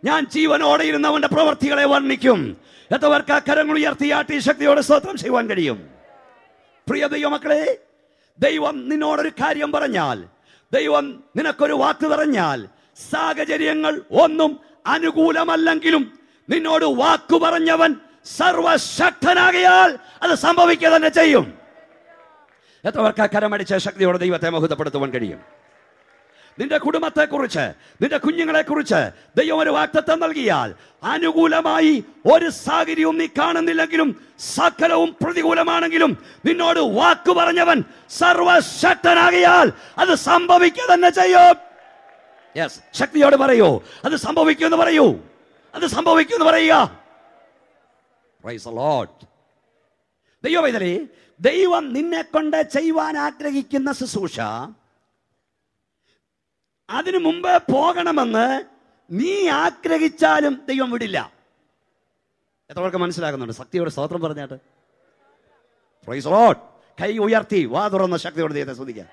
ഞാൻ ജീവനോടെ ഇരുന്നവന്റെ പ്രവർത്തികളെ വർണ്ണിക്കും എത്തവർക്ക് ആ കരങ്ങൾ ഉയർത്തിയാട്ടി ശക്തിയോടെ സ്തോത്രം ചെയ്യുവാൻ കഴിയും പ്രിയ ദൈവമക്കളെ ദൈവം നിന്നോടൊരു കാര്യം പറഞ്ഞാൽ ദൈവം നിനക്കൊരു വാക്ക് പറഞ്ഞാൽ സാഹചര്യങ്ങൾ ഒന്നും അനുകൂലമല്ലെങ്കിലും നിന്നോട് വാക്കു പറഞ്ഞവൻ സർവശക്തനാകയാൽ അത് സംഭവിക്കുക തന്നെ ചെയ്യും എത്രവർക്ക് ആ കരമടിച്ച ശക്തിയോടെ ദൈവത്തെ മഹത്വപ്പെടുത്തുവാൻ കഴിയും നിന്റെ കുടുംബത്തെക്കുറിച്ച് നിന്റെ കുഞ്ഞുങ്ങളെക്കുറിച്ച് ദൈവം ഒരു വാക്തത്വം നൽകിയാൽ അനുകൂലമായി ഒരു സാഹചര്യവും നീ കാണുന്നില്ലെങ്കിലും സകലവും പ്രതികൂലമാണെങ്കിലും നിന്നോട് വാക്ക് പറഞ്ഞവൻ സർവശക്തനാകിയാൽ അത് സംഭവിക്കുക തന്നെ ചെയ്യും യെസ് ശക്തിയോട് പറയൂ അത് സംഭവിക്കുമെന്ന് പറയൂ അത് സംഭവിക്കുമെന്ന് പറയുക Praise the Lord. ദൈവവേദനെ ദൈവം നിന്നെ കൊണ്ട് ചെയ്യുവാൻ ആഗ്രഹിക്കുന്ന ശുശ്രൂഷ അതിനു മുമ്പ് പോകണമെന്ന് നീ ആഗ്രഹിച്ചാലും ദൈവം വിടില്ല എത്ര പേർക്ക് മനസ്സിലാകുന്നുണ്ട് ശക്തിയോട് സ്തോത്രം പറഞ്ഞാട്ട് Praise the Lord. കൈ ഉയർത്തി വാ തുറന്ന ശക്തിയോട് ദൈവത്തെ ശ്രദ്ധിക്കാം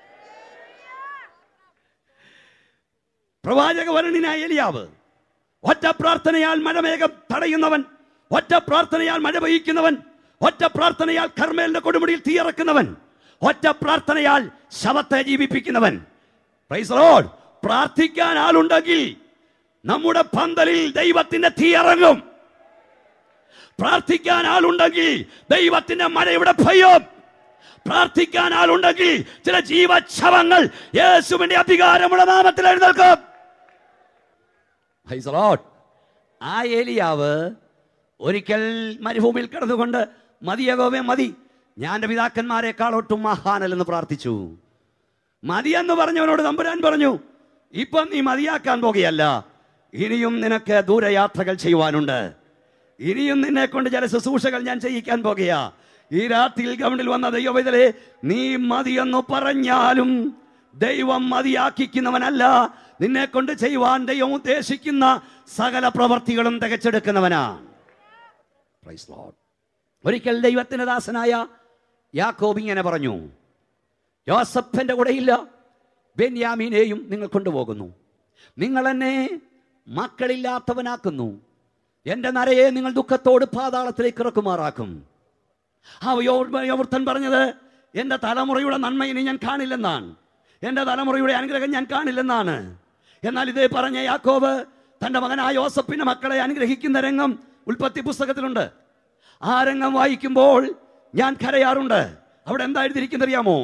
പ്രവാചക വരണനായ എലിയാവ് ഒറ്റ പ്രാർത്ഥനയാൽ മഴമേഘം തടയുന്നവൻ ഒറ്റ പ്രാർത്ഥനയാൽ മഴ പെയ്യിക്കുന്നവൻ ഒറ്റ പ്രാർത്ഥനയാൽ കർമ്മേലിന്റെ കൊടുമുടിയിൽ തീയിറക്കുന്നവൻ ഒറ്റ പ്രാർത്ഥനയാൽ ശവത്തെ ജീവിപ്പിക്കുന്നവൻ Praise the Lord. പ്രാർത്ഥിക്കാൻ ആളുണ്ടെങ്കിൽ നമ്മുടെ പന്തലിൽ ദൈവത്തിന്റെ തീ ഇറങ്ങും പ്രാർത്ഥിക്കാൻ ആളുണ്ടെങ്കിൽ ദൈവത്തിന്റെ മഴ ഇവിടെ പെയ്യും പ്രാർത്ഥിക്കാൻ ആളുണ്ടെങ്കിൽ ചില ജീവച്ഛവങ്ങൾ യേശുവിന്റെ അധികാരമുള്ള നാമത്തിൽ എഴുന്നേൽക്കും Praise the Lord. ആ ഏലിയാവ് ഒരിക്കൽ മരുഭൂമിയിൽ കിടന്നുകൊണ്ട് മതിയകോവേ മതി ഞാൻ എൻ്റെ പിതാക്കന്മാരെക്കാൾ ഒട്ടും മഹാനല്ലെന്ന് പ്രാർത്ഥിച്ചു മതി എന്ന് പറഞ്ഞവനോട് തമ്പുരാൻ പറഞ്ഞു ഇപ്പം നീ മതിയാക്കാൻ പോകുകയല്ല ഇനിയും നിനക്ക് ദൂരയാത്രകൾ ചെയ്യുവാനുണ്ട് ഇനിയും നിന്നെ കൊണ്ട് ചില ശുശ്രൂഷകൾ ഞാൻ ചെയ്യിക്കാൻ പോകുകയാ ഈ രാത്രിയിൽ ഗവണിൽ വന്ന ദൈവവിതരെ നീ മതിയെന്ന് പറഞ്ഞാലും ദൈവം മതിയാക്കിക്കുന്നവനല്ല നിന്നെ കൊണ്ട് ചെയ്യുവാൻ ദൈവം ഉദ്ദേശിക്കുന്ന സകല പ്രവർത്തികളും തികച്ചെടുക്കുന്നവനാണ് Praise the Lord. ഒരിക്കൽ ദൈവത്തിന്റെ ദാസനായ യാക്കോബ് ഇങ്ങനെ പറഞ്ഞു യോസഫന്റെ കൂടെയില്ല ബെന്യാമീനെയും നിങ്ങൾ കൊണ്ടുപോകുന്നു നിങ്ങൾ എന്നെ മക്കളില്ലാത്തവനാക്കുന്നു എന്റെ നരയെ നിങ്ങൾ ദുഃഖത്തോട് പാതാളത്തിലേക്ക് ഇറക്കുമാറാക്കും ആ യോ- യോവൃത്തൻ പറഞ്ഞത് എന്റെ തലമുറയുടെ നന്മ ഇനി ഞാൻ കാണില്ലെന്നാണ് എന്റെ തലമുറയുടെ അനുഗ്രഹം ഞാൻ കാണില്ലെന്നാണ് എന്നാൽ ഇതേ പറഞ്ഞ യാക്കോബ് തന്റെ മകനായ യോസഫിന്റെ മക്കളെ അനുഗ്രഹിക്കുന്ന രംഗം ഉൽപ്പത്തി പുസ്തകത്തിലുണ്ട് ആ രംഗം വായിക്കുമ്പോൾ ഞാൻ കരയാറുണ്ട് അവിടെ എന്താ എഴുതിയിരിക്കുന്നത് അറിയാമോ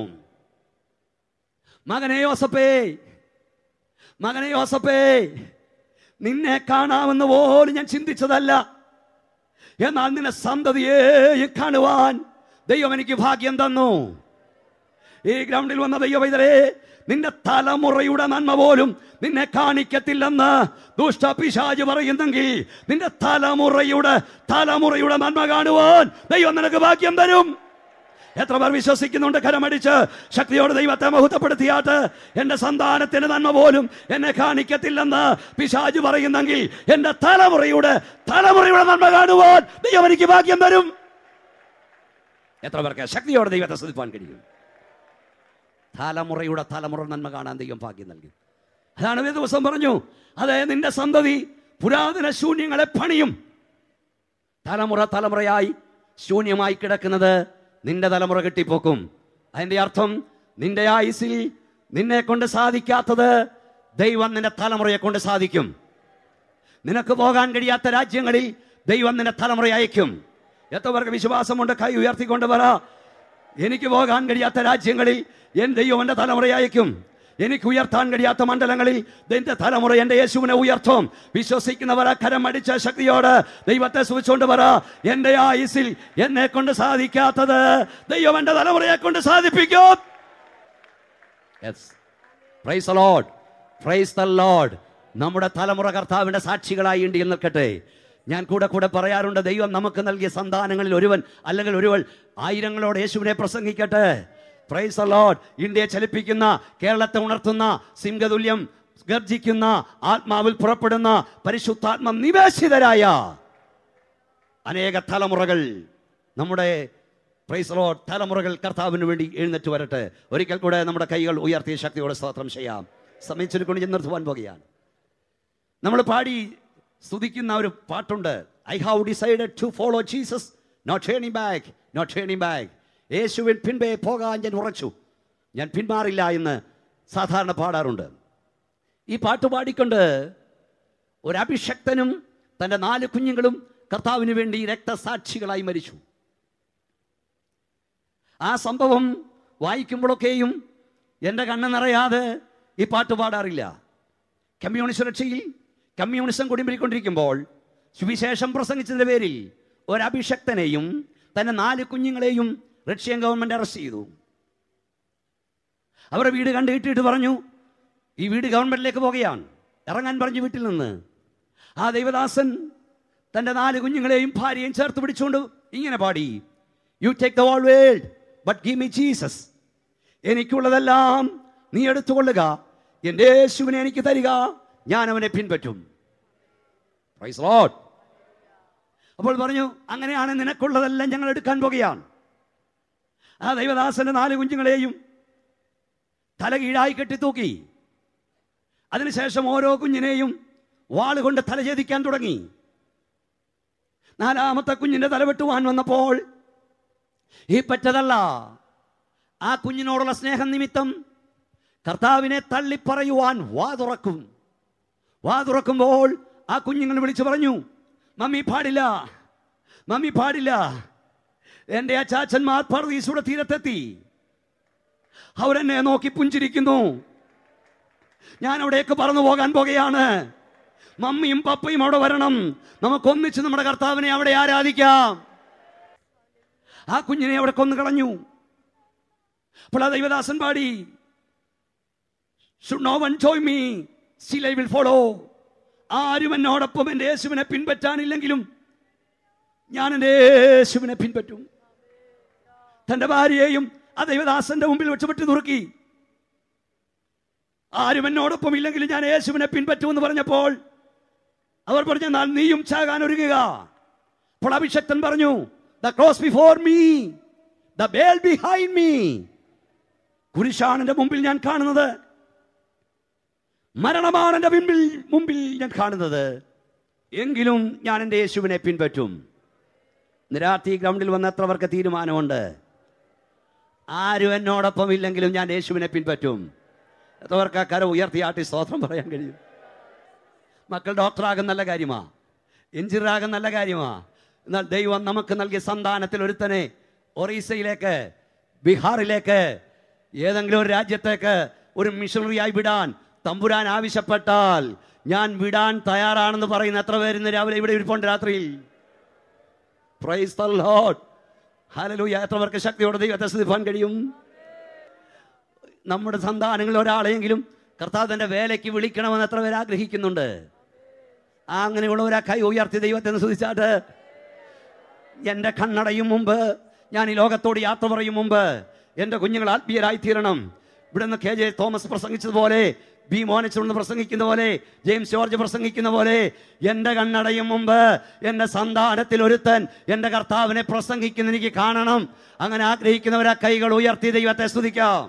മകനെ യോസപ്പേ മകനെ യോസപ്പേ നിന്നെ കാണാമെന്ന് പോലും ഞാൻ ചിന്തിച്ചതല്ല എന്നാൽ നിന്നെ സന്തതിയെ കാണുവാൻ ദൈവം എനിക്ക് ഭാഗ്യം തന്നു ഈ ഗ്രൗണ്ടിൽ വന്ന ദൈവവൈതരെ നിന്റെ തലമുറയുടെ നന്മ പോലും നിന്നെ കാണിക്കത്തില്ലെന്ന് ദുഷ്ട പിശാജ് പറയുന്നെങ്കിൽ നിന്റെ തലമുറയുടെ തലമുറയുടെ നന്മ കാണുവാൻ ദൈവം നിനക്ക് ഭാഗ്യം തരും എത്ര പേർ വിശ്വസിക്കുന്നുണ്ട് കരമടിച്ച് ശക്തിയോട് ദൈവത്തെ മഹത്വപ്പെടുത്തിയാട്ട് എന്റെ സന്താനത്തിന്റെ നന്മ പോലും എന്നെ കാണിക്കത്തില്ലെന്ന് പിശാജ് പറയുന്നെങ്കിൽ എന്റെ തലമുറയുടെ തലമുറയുടെ നന്മ കാണുവാൻ ദൈവം എനിക്ക് ഭാഗ്യം തരും എത്ര പേർക്ക് ശക്തിയോടെ ദൈവത്തെ ശ്രദ്ധിപ്പാൻ കഴിയും തലമുറയുടെ തലമുറ നന്മ കാണാൻ ദൈവം ഭാഗ്യം നൽകി അതാണ് ഒരു ദിവസം പറഞ്ഞു അതെ നിന്റെ സന്തതി പുരാതന ശൂന്യങ്ങളെ പണിയും തലമുറ തലമുറയായി ശൂന്യമായി കിടക്കുന്നത് നിന്റെ തലമുറ കെട്ടിപ്പോക്കും അതിന്റെ അർത്ഥം നിന്റെ ആയുസിൽ നിന്നെ കൊണ്ട് സാധിക്കാത്തത് ദൈവം നിന്റെ തലമുറയെ കൊണ്ട് സാധിക്കും നിനക്ക് പോകാൻ കഴിയാത്ത രാജ്യങ്ങളിൽ ദൈവം നിന്റെ തലമുറ അയക്കും എത്ര പേർക്ക് വിശ്വാസമുണ്ട് കൈ ഉയർത്തിക്കൊണ്ട് പറ എനിക്ക് പോകാൻ കഴിയാത്ത രാജ്യങ്ങളിൽ എൻ ദൈവം എൻ്റെ തലമുറ അയക്കും എനിക്ക് ഉയർത്താൻ കഴിയാത്ത മണ്ഡലങ്ങളിൽ എന്റെ തലമുറ എൻ്റെ യേശുവിനെ ഉയർത്തും വിശ്വസിക്കുന്നവർ കരം അടിച്ച ശക്തിയോട് ദൈവത്തെ സൂചിച്ചുകൊണ്ട് പറ എൻ്റെ ആയുസിൽ എന്നെ കൊണ്ട് സാധിക്കാത്തത് ദൈവം എൻ്റെ തലമുറയെ കൊണ്ട് സാധിപ്പിക്കും yes praise the Lord. Praise the Lord. നമ്മുടെ തലമുറ കർത്താവിന്റെ സാക്ഷികളായി ഉണ്ട് എന്ന് നിൽക്കട്ടെ ഞാൻ കൂടെ കൂടെ പറയാറുണ്ട് ദൈവം നമുക്ക് നൽകിയ സന്താനങ്ങളിൽ ഒരുവൻ അല്ലെങ്കിൽ ഒരുവൾ ആയിരങ്ങളോട് യേശുവിനെ പ്രസംഗിക്കട്ടെ പ്രൈസ് the Lord. ഇന്ത്യയെ ചലിപ്പിക്കുന്ന കേരളത്തെ ഉണർത്തുന്ന സിംഹതുല്യം ഗർജിക്കുന്ന ആത്മാവിൽ പുറപ്പെടുന്ന പരിശുദ്ധാത്മ നിവേശിതരായ അനേക തലമുറകൾ നമ്മുടെ പ്രൈസ് ലോഡ് തലമുറകൾ കർത്താവിന് വേണ്ടി എഴുന്നേറ്റ് വരട്ടെ ഒരിക്കൽ കൂടെ നമ്മുടെ കൈകൾ ഉയർത്തിയ ശക്തിയോടെ സ്തോത്രം ചെയ്യാം സമയം ചുരുക്കൊണ്ട് ചെന്ന് നിർത്തുവാൻ പോകുകയാണ് നമ്മൾ പാടി സ്തുതിക്കുന്ന ഒരു പാട്ടുണ്ട് I have decided to follow Jesus not turning back not turning back യേശുവിൻ പിൻപേ പോകാൻ ഞാൻ ഉറച്ചു ഞാൻ പിന്മാറില്ല എന്ന് സാധാരണ പാടാറുണ്ട് ഈ പാട്ട് പാടിക്കൊണ്ട് ഒരു അഭിഷക്തനും തൻ്റെ നാല് കുഞ്ഞുങ്ങളും കർത്താവിന് വേണ്ടി രക്തസാക്ഷികളായി മരിച്ചു ആ സംഭവം വായിക്കുമ്പോഴൊക്കെയും എൻ്റെ കണ്ണ് നിറയാതെ ഈ പാട്ട് പാടാറില്ല കമ്മ്യൂണിസ്റ്റ് രക്ഷയിൽ കമ്മ്യൂണിസം കൊടിമ്പിരിക്കൊണ്ടിരിക്കുമ്പോൾ സുവിശേഷം പ്രസംഗിച്ചതിൻ്റെ പേരിൽ ഒരഭിഷക്തനെയും തൻ്റെ നാല് കുഞ്ഞുങ്ങളെയും റഷ്യൻ ഗവൺമെൻറ് അറസ്റ്റ് ചെയ്തു അവരുടെ വീട് കണ്ടു കിട്ടിയിട്ട് പറഞ്ഞു ഈ വീട് ഗവൺമെൻറ്റിലേക്ക് പോകുകയാണ് ഇറങ്ങാൻ പറഞ്ഞു വീട്ടിൽ നിന്ന് ആ ദൈവദാസൻ തൻ്റെ നാല് കുഞ്ഞുങ്ങളെയും ഭാര്യയും ചേർത്ത് പിടിച്ചുകൊണ്ട് ഇങ്ങനെ പാടി you take the all world but give me Jesus എനിക്കുള്ളതെല്ലാം നീ എടുത്തുകൊള്ളുക എൻ്റെ യേശുവിനെ എനിക്ക് തരിക ഞാൻ അവനെ പിൻപറ്റും Praise Lord. അപ്പോൾ പറഞ്ഞു അങ്ങനെയാണ് നിനക്കുള്ളതെല്ലാം ഞങ്ങൾ എടുക്കാൻ പോകുകയാണ് ആ ദൈവദാസന്റെ നാല് കുഞ്ഞുങ്ങളെയും തല കീഴായി കെട്ടിത്തൂക്കി അതിനുശേഷം ഓരോ കുഞ്ഞിനെയും വാളുകൊണ്ട് തല ഛേദിക്കാൻ തുടങ്ങി നാലാമത്തെ കുഞ്ഞിന്റെ തല വെട്ടുവാൻ വന്നപ്പോൾ ഈ പറ്റതല്ല ആ കുഞ്ഞിനോടുള്ള സ്നേഹം നിമിത്തം കർത്താവിനെ തള്ളിപ്പറയുവാൻ വാ തുറക്കും വാ തുറക്കുമ്പോൾ ആ കുഞ്ഞുങ്ങൾ വിളിച്ചു പറഞ്ഞു മമ്മി പാടില്ല മമ്മി പാടില്ല എൻ്റെ അച്ചാച്ചന്മാർ പർദീസയുടെ തീരത്തെത്തി അവരെന്നെ നോക്കി പുഞ്ചിരിക്കുന്നു ഞാൻ അവിടേക്ക് പറന്നു പോകാൻ പോകുകയാണ് മമ്മിയും പപ്പയും അവിടെ വരണം നമുക്കൊന്നിച്ച് നമ്മുടെ കർത്താവിനെ അവിടെ ആരാധിക്കാം ആ കുഞ്ഞിനെ അവിടെ കൊന്നു കളഞ്ഞു അപ്പോൾ ആ ദൈവദാസൻ പാടി Should no one join me, still I will follow. ആരും എന്നോടൊപ്പം എൻ്റെ യേശുവിനെ പിൻപറ്റാനില്ലെങ്കിലും ഞാൻ എൻ്റെ യേശുവിനെ പിൻപറ്റും തൻ്റെ ഭാര്യയെയും ആ ദൈവദാസന്റെ മുമ്പിൽ വെച്ച് വെട്ടി നുറുക്കി ആരും എന്നോടൊപ്പം ഇല്ലെങ്കിലും ഞാൻ യേശുവിനെ പിൻപറ്റുമെന്ന് പറഞ്ഞപ്പോൾ അവർ പറഞ്ഞു എന്നാൽ നീയും ചാകാൻ ഒരുങ്ങുക അപ്പോൾ അഭിഷക്തൻ പറഞ്ഞു the cross before me the ബേൽ ബിഹൈൻഡ് മീ കുരിശാണ് എൻ്റെ മുമ്പിൽ ഞാൻ കാണുന്നത് മരണമാണ് എൻ്റെ മുമ്പിൽ മുമ്പിൽ ഞാൻ കാണുന്നത് എങ്കിലും ഞാൻ എൻ്റെ യേശുവിനെ പിൻപറ്റും ഇന്ന് രാത്രി ഗ്രൗണ്ടിൽ വന്ന എത്ര പേർക്ക് തീരുമാനമുണ്ട് ആരും എന്നോടൊപ്പം ഇല്ലെങ്കിലും ഞാൻ യേശുവിനെ പിൻപറ്റും എത്ര പേർക്ക് ആ കര ഉയർത്തിയാട്ടി സ്തോത്രം പറയാൻ കഴിയും മക്കൾ ഡോക്ടറാകും നല്ല കാര്യമാ എഞ്ചിനീയറാകും നല്ല കാര്യമാ എന്നാൽ ദൈവം നമുക്ക് നൽകിയ സന്താനത്തിൽ ഒരുത്തനെ ഒറീസയിലേക്ക് ബീഹാറിലേക്ക് ഏതെങ്കിലും ഒരു രാജ്യത്തേക്ക് ഒരു മിഷണറിയായി വിടാൻ തമ്പുരാൻ ആവശ്യപ്പെട്ടാൽ ഞാൻ വിടാൻ തയ്യാറാണെന്ന് പറയുന്ന എത്ര പേര് ഇന്ന് രാവിലെ ഇവിടെ ഇരിപ്പുണ്ട് രാത്രിയിൽ പ്രൈസ് ദ ലോർഡ് ഹല്ലേലൂയ എത്ര പേർക്ക് ശക്തിയോടെ ദൈവത്തെ സ്തുതിപ്പാൻ കഴിയും നമ്മുടെ സന്താനങ്ങളിൽ ഒരാളെയെങ്കിലും കർത്താവ് തന്റെ വേലയ്ക്ക് വിളിക്കണമെന്ന് എത്ര പേര് ആഗ്രഹിക്കുന്നുണ്ട് ആ അങ്ങനെയുള്ളവരാ കൈ ഉയർത്തി ദൈവത്തെ സ്തുതിച്ചാട്ട് എൻ്റെ കണ്ണടയും മുമ്പ് ഞാൻ ഈ ലോകത്തോട് യാത്ര പറയും മുമ്പ് എൻ്റെ കുഞ്ഞുങ്ങൾ ആത്മീയരായി തീരണം ഇവിടെ നിന്ന് കെ ജെ തോമസ് പ്രസംഗിച്ചതുപോലെ ബി മോനച്ചോണ്ട് പ്രസംഗിക്കുന്ന പോലെ ജെയിംസ് ജോർജ് പ്രസംഗിക്കുന്ന പോലെ എൻ്റെ കണ്ണടയും മുമ്പ് എൻ്റെ സന്താനത്തിൽ ഒരുത്തൻ എൻ്റെ കർത്താവിനെ പ്രസംഗിക്കുന്ന എനിക്ക് കാണണം അങ്ങനെ ആഗ്രഹിക്കുന്നവരാ കൈകൾ ഉയർത്തി ദൈവത്തെ സ്തുതിക്കാം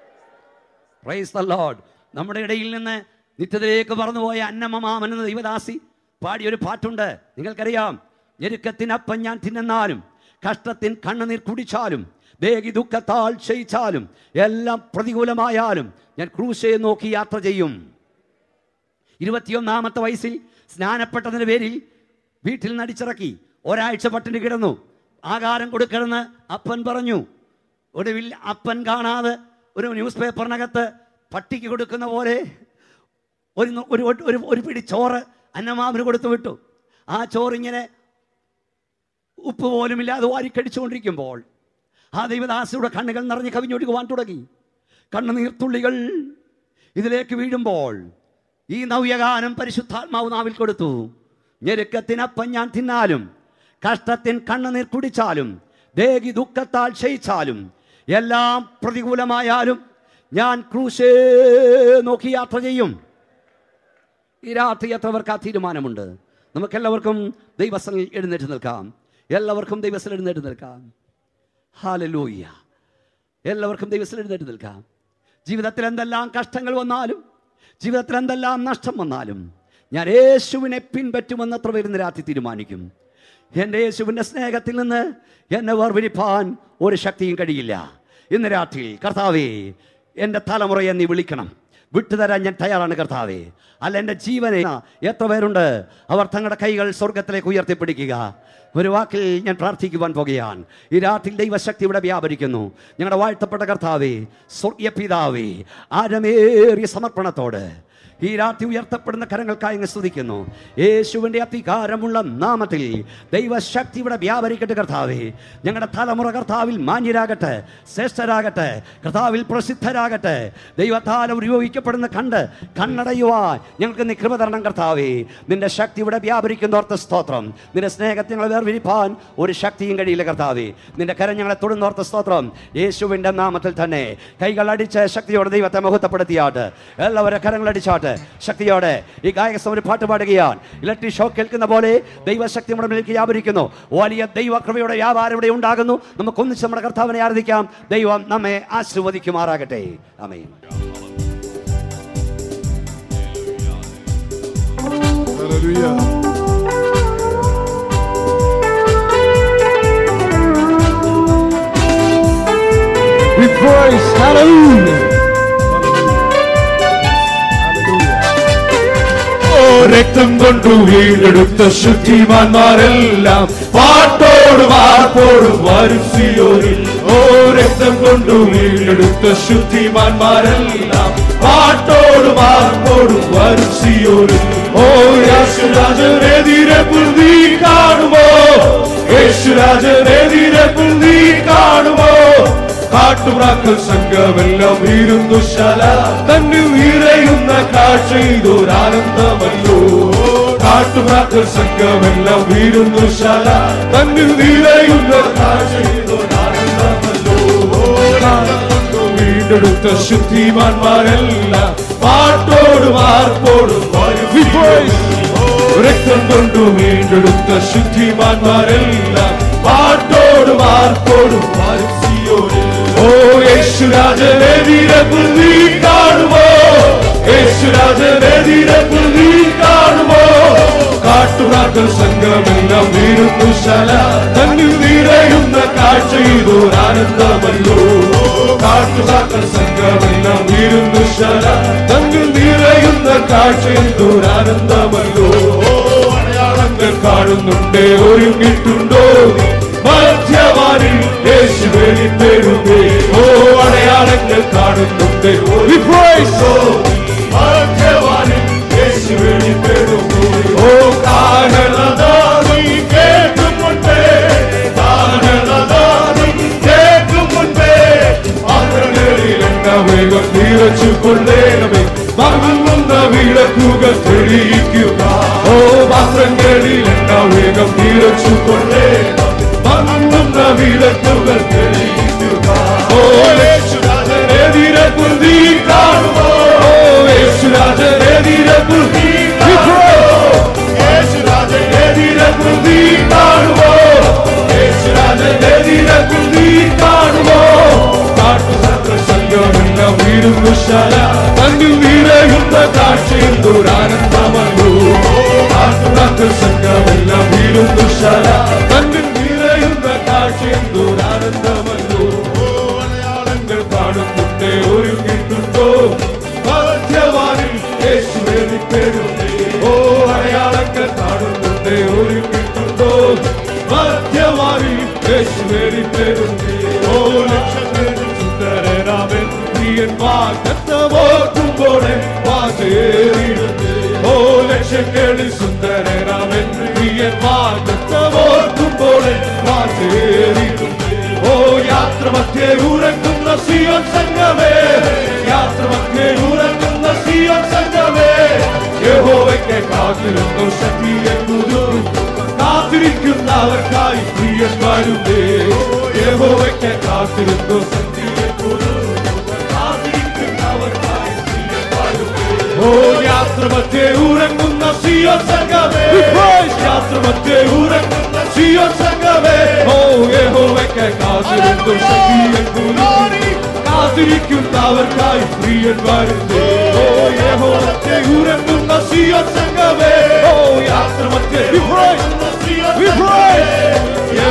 പ്രൈസ് ദ ലോർഡ് നമ്മുടെ ഇടയിൽ നിന്ന് നിത്യതയിലേക്ക് പറന്നുപോയ അന്നമ്മമാമൻ എന്ന ദൈവദാസി പാടിയൊരു പാട്ടുണ്ട് നിങ്ങൾക്കറിയാം ഞെരുക്കത്തിനപ്പം ഞാൻ തിന്നെന്നാലും കഷ്ടത്തിൻ കണ്ണുനീർ കുടിച്ചാലും ദേഹി ദുഃഖത്താൽ ക്ഷയിച്ചാലും എല്ലാം പ്രതികൂലമായാലും ഞാൻ ക്രൂശയെ നോക്കി യാത്ര ചെയ്യും ഇരുപത്തിയൊന്നാമത്തെ വയസ്സിൽ സ്നാനപ്പെട്ടതിന് പേരിൽ വീട്ടിൽ നടിച്ചിറക്കി ഒരാഴ്ച പട്ടിണി കിടന്നു ആകാരം കൊടുക്കണമെന്ന് അപ്പൻ പറഞ്ഞു ഒടുവിൽ അപ്പൻ കാണാതെ ഒരു ന്യൂസ് പേപ്പറിനകത്ത് പട്ടിക്ക് കൊടുക്കുന്ന പോലെ ഒരു നു- ഒരു ഒരു ഒരു പിടി ചോറ് അന്നമാവിന് കൊടുത്തു വിട്ടു ആ ചോറിങ്ങനെ ഉപ്പ് പോലും ഇല്ലാതെ വാരിക്കടിച്ചുകൊണ്ടിരിക്കുമ്പോൾ ആ ദൈവദാസിയുടെ കണ്ണുകൾ നിറഞ്ഞ് കവിഞ്ഞൊഴുകുവാൻ തുടങ്ങി കണ്ണുനീർത്തുള്ളികൾ ഇതിലേക്ക് വീഴുമ്പോൾ ഈ നവ്യഗാനം പരിശുദ്ധാത്മാവ് നാവിൽ കൊടുത്തു ഞെരുക്കത്തിനപ്പം ഞാൻ തിന്നാലും കഷ്ടത്തിൻ കണ്ണുനീർ കുടിച്ചാലും ദേഹി ദുഃഖത്താൽ ക്ഷയിച്ചാലും എല്ലാം പ്രതികൂലമായാലും ഞാൻ ക്രൂശേ നോക്കി യാത്ര ചെയ്യും ഈ രാത്രി എത്രവർക്ക് ആ തീരുമാനമുണ്ട് നമുക്കെല്ലാവർക്കും ദൈവസ്ഥനിൽ എഴുന്നേറ്റ് നിൽക്കാം എല്ലാവർക്കും ദൈവസ്ഥൽ എഴുന്നേറ്റ് നിൽക്കാം ഹാലലൂയ്യ എല്ലാവർക്കും ദൈവസ്ഥൽ എഴുന്നേറ്റ് നിൽക്കാം ജീവിതത്തിൽ എന്തെല്ലാം കഷ്ടങ്ങൾ വന്നാലും ജീവിതത്തിൽ എന്തെല്ലാം നഷ്ടം വന്നാലും ഞാൻ യേശുവിനെ പിൻപറ്റുമെന്ന് എത്ര പേര് ഇന്ന് രാത്രി തീരുമാനിക്കും എൻ്റെ യേശുവിൻ്റെ സ്നേഹത്തിൽ നിന്ന് എന്നെ വേർപിരിപ്പാൻ ഒരു ശക്തിയും കഴിയില്ല ഇന്ന് രാത്രി കർത്താവേ എൻ്റെ തലമുറയെ നീ വിളിക്കണം വിട്ടുതരാൻ ഞാൻ തയ്യാറാണ് കർത്താവേ അല്ല എൻ്റെ ജീവനെ എത്ര പേരുണ്ട് അവർ തങ്ങളുടെ കൈകൾ സ്വർഗത്തിലേക്ക് ഉയർത്തിപ്പിടിക്കുക ഒരു വാക്കിൽ ഞാൻ പ്രാർത്ഥിക്കുവാൻ പോകുകയാണ് ഈ രാത്രി ദൈവശക്തി ഇവിടെ വ്യാപരിക്കുന്നു ഞങ്ങളുടെ വാഴ്ത്തപ്പെട്ട കർത്താവേ സ്വർഗീയ പിതാവേ ആരമേറിയ സമർപ്പണത്തോട് ഈ രാത്രി ഉയർത്തപ്പെടുന്ന കരങ്ങൾക്കായി അങ്ങ് സ്തുതിക്കുന്നു യേശുവിൻ്റെ അധികാരമുള്ള നാമത്തിൽ ദൈവശക്തി ഇവിടെ വ്യാപരിക്കട്ടെ കർത്താവേ ഞങ്ങളുടെ തലമുറ കർത്താവിൽ മാന്യരാകട്ടെ ശ്രേഷ്ഠരാകട്ടെ കർത്താവിൽ പ്രസിദ്ധരാകട്ടെ ദൈവത്താൽ ഉപയോഗിക്കപ്പെടുന്ന കണ്ട് കണ്ണടയുവാൻ ഞങ്ങൾക്ക് നീ കൃപ തരണം കർത്താവേ നിന്റെ ശക്തി ഇവിടെ വ്യാപരിക്കുന്നോർത്ത സ്തോത്രം നിന്റെ സ്നേഹത്തെ ഞങ്ങളെ വേർപിരിപ്പാൻ ഒരു ശക്തിയും കഴിയില്ല കർത്താവേ നിന്റെ കരം ഞങ്ങളെ തൊടുന്നോർത്ത സ്തോത്രം യേശുവിൻ്റെ നാമത്തിൽ തന്നെ കൈകൾ അടിച്ച് ശക്തിയോടെ ദൈവത്തെ മഹത്വപ്പെടുത്തിയാട്ട് എല്ലാവരും കരങ്ങൾ അടിച്ചാട്ട് ശക്തിയോടെ ഈ ഗായക സമരം പാട്ട് പാടുകയാണ് ഇലക്ട്രിക് ഷോക്ക് കേൾക്കുന്ന പോലെ ദൈവശക്തി നമ്മുടെ മേലേക്ക് വ്യാപരിക്കുന്നു വലിയ ദൈവകൃപയുടെ വ്യാപാരം ഇവിടെ ഉണ്ടാകുന്നു നമുക്ക് ഒന്നിച്ച് നമ്മുടെ കർത്താവിനെ ആരാധിക്കാം ദൈവം നമ്മെ ആശീർവദിക്കുമാറാകട്ടെ അമേൻ We praise, hallelujah. ഓ രക്തം കൊണ്ടു വീണ്ടെടുത്ത ശുദ്ധിമാന്മാരെല്ലാം പാട്ടോടും ആർപ്പോടും വരും സിയോരിൽ ഓ രക്തം കൊണ്ടു വീണ്ടെടുത്ത ശുദ്ധിമാന്മാരെല്ലാം പാട്ടോടും ആർപ്പോടും വരും സിയോരിൽ ഓ യേശുരാജനെതിരെ നീ കാണുമോ യേശുരാജനെതിരെ നീ കാണുമോ കാട്ടുപ്രാക്കൾ സംഘമെല്ലാം വീരുന്നു ശല തന്നിൽ വീരയുന്ന കാഴ്ച ഇതൊരാനന്ദമല്ലോ കാട്ടുപ്രാക്കൾ സംഘമെല്ലാം വീരുന്നു ശല തന്നിൽ വീരയുന്ന കാഴ്ച ഇതൊരാനന്ദമല്ലോ വീണ്ടെടുത്ത ശുദ്ധിമാന്മാരെല്ലാം പാട്ടോടും ആർപ്പോടും വരും രക്തം കൊണ്ടു വീണ്ടെടുത്ത ശുദ്ധിമാന്മാരെല്ലാം പാട്ടോടും ആർപ്പോടും വരും സിയോനിൽ. ഓ യേശുരാജനെതിരെ നീ കാണുമോ യേശുരാജനെതിരെ നീ കാണുമോ കാട്ടുറാക്കൾ സംഘമെല്ലാം വീരുന്നു ശല തന്നിൽ നിറയുന്ന കാഴ്ച ഇതൊരാനന്ദമല്ലോ കാട്ടുറാക്കൾ സംഘമെല്ലാം വീരുന്നു ശല തന്നിൽ നിറയുന്ന കാഴ്ച ഇതൊരാനന്ദമല്ലോ അടയാളങ്ങൾ കാണുന്നുണ്ടേ ഒരുങ്ങിട്ടുണ്ടോ മധ്യവാനിൽ യേശു വെളിപ്പെടുന്നേ ഓ അടയാളങ്ങൾ കാണുന്നുണ്ടേ ഒരു പ്രൈസോ മധ്യവാനിൽ യേശു വെളിപ്പെടുന്നു ഓ കാരണതാനി കേൾക്കും മുൻപേ കാരണതാനി കേൾക്കും മുൻപേ പാത്രങ്ങളിൽ എണ്ണ വേഗം നിറച്ചു കൊള്ളേണമേ മങ്ങുന്ന വിളക്കുകൾ തെളിയിക്കുക ഓ പാത്രങ്ങളിൽ എണ്ണ വേഗം നിറച്ചു കൊള്ളേണം മങ്ങുന്ന വിളക്കുകൾ തെളിയിക്കുക ഓ യേശുരാജനെതിരെ നീ കാണുമോ ഓ യേശുരാജനെതിരെ നീ യേശുരാജനെതിരെ നീ കാണുമോ യേശുരാജനെതിരെ നീ കാണുമോ കാട്ടുസത്ര സംഘമെല്ലാം വീടുന്നു ശല തന്നിൽ നിറയുന്ന കാഴ്ചയിൽ ദുരാനന്ദമല്ലോ കാട്ടുസത്ര സംഘമെല്ലാം വീടുന്നു ശല തന്നിൽ നിറയുന്ന കാഴ്ചയിൽ ദുരാനന്ദമല്ലോ അടയാളങ്ങൾ കാണുന്നുണ്ടേ ഒരുങ്ങിട്ടുണ്ടോ മധ്യവാനിൽ യേശു വെളിപ്പെടുന്നേ ഓ അടയാളങ്ങൾ കാണുന്നുണ്ടേ ഒരുങ്ങിട്ടുണ്ടോ മധ്യവാനിൽ യേശു വെളിപ്പെടുന്നേ ഓ ലക്ഷങ്ങളിൽ സുന്ദരനാമൻ പ്രിയൻ വാഗ്ദത്തമോർക്കുമ്പോഴെ വാചേറിയിടുന്നേ ഓ ലക്ഷങ്ങളിൽ സുന്ദരനാമൻ പ്രിയൻ വാഗ്ദത്തമോർക്കുമ്പോഴെ വാചേറിയിടുന്നേ ഓ യാത്ര മധ്യേ ഉറങ്ങുന്ന സിയോൻ സംഘമേ യാത്ര മധ്യേ ഉറങ്ങുന്ന സിയോൻ സംഘമേ യഹോവയ്ക്ക് കാത്തിരുന്നു ശക്തിയെ കുതിരും കാത്തിരിക്കുന്നവർക്കായി പ്രിയൻ വരുന്നേ യഹോവയ്ക്ക് കാത്തിരുന്നു ശക്തിയെ കുതിരും കാത്തിരിക്കുന്നവർക്കായി പ്രിയൻ വരുന്നേ ഓ യാത്ര മധ്യേ ഉറങ്ങുന്ന സിയോ സംഘമേ യാത്ര മധ്യേ ഉറങ്ങുന്ന സിയോ സംഘമേ ഓ യഹോവയ്ക്ക് കാത്തിരുന്നു ശക്തിയെ കുതിരും കാത്തിരിക്കുന്നവർക്കായി പ്രിയൻ വരുന്നേ ഓ യഹോവത്തെ ഉറങ്ങുന്ന സിയോ സംഘമേ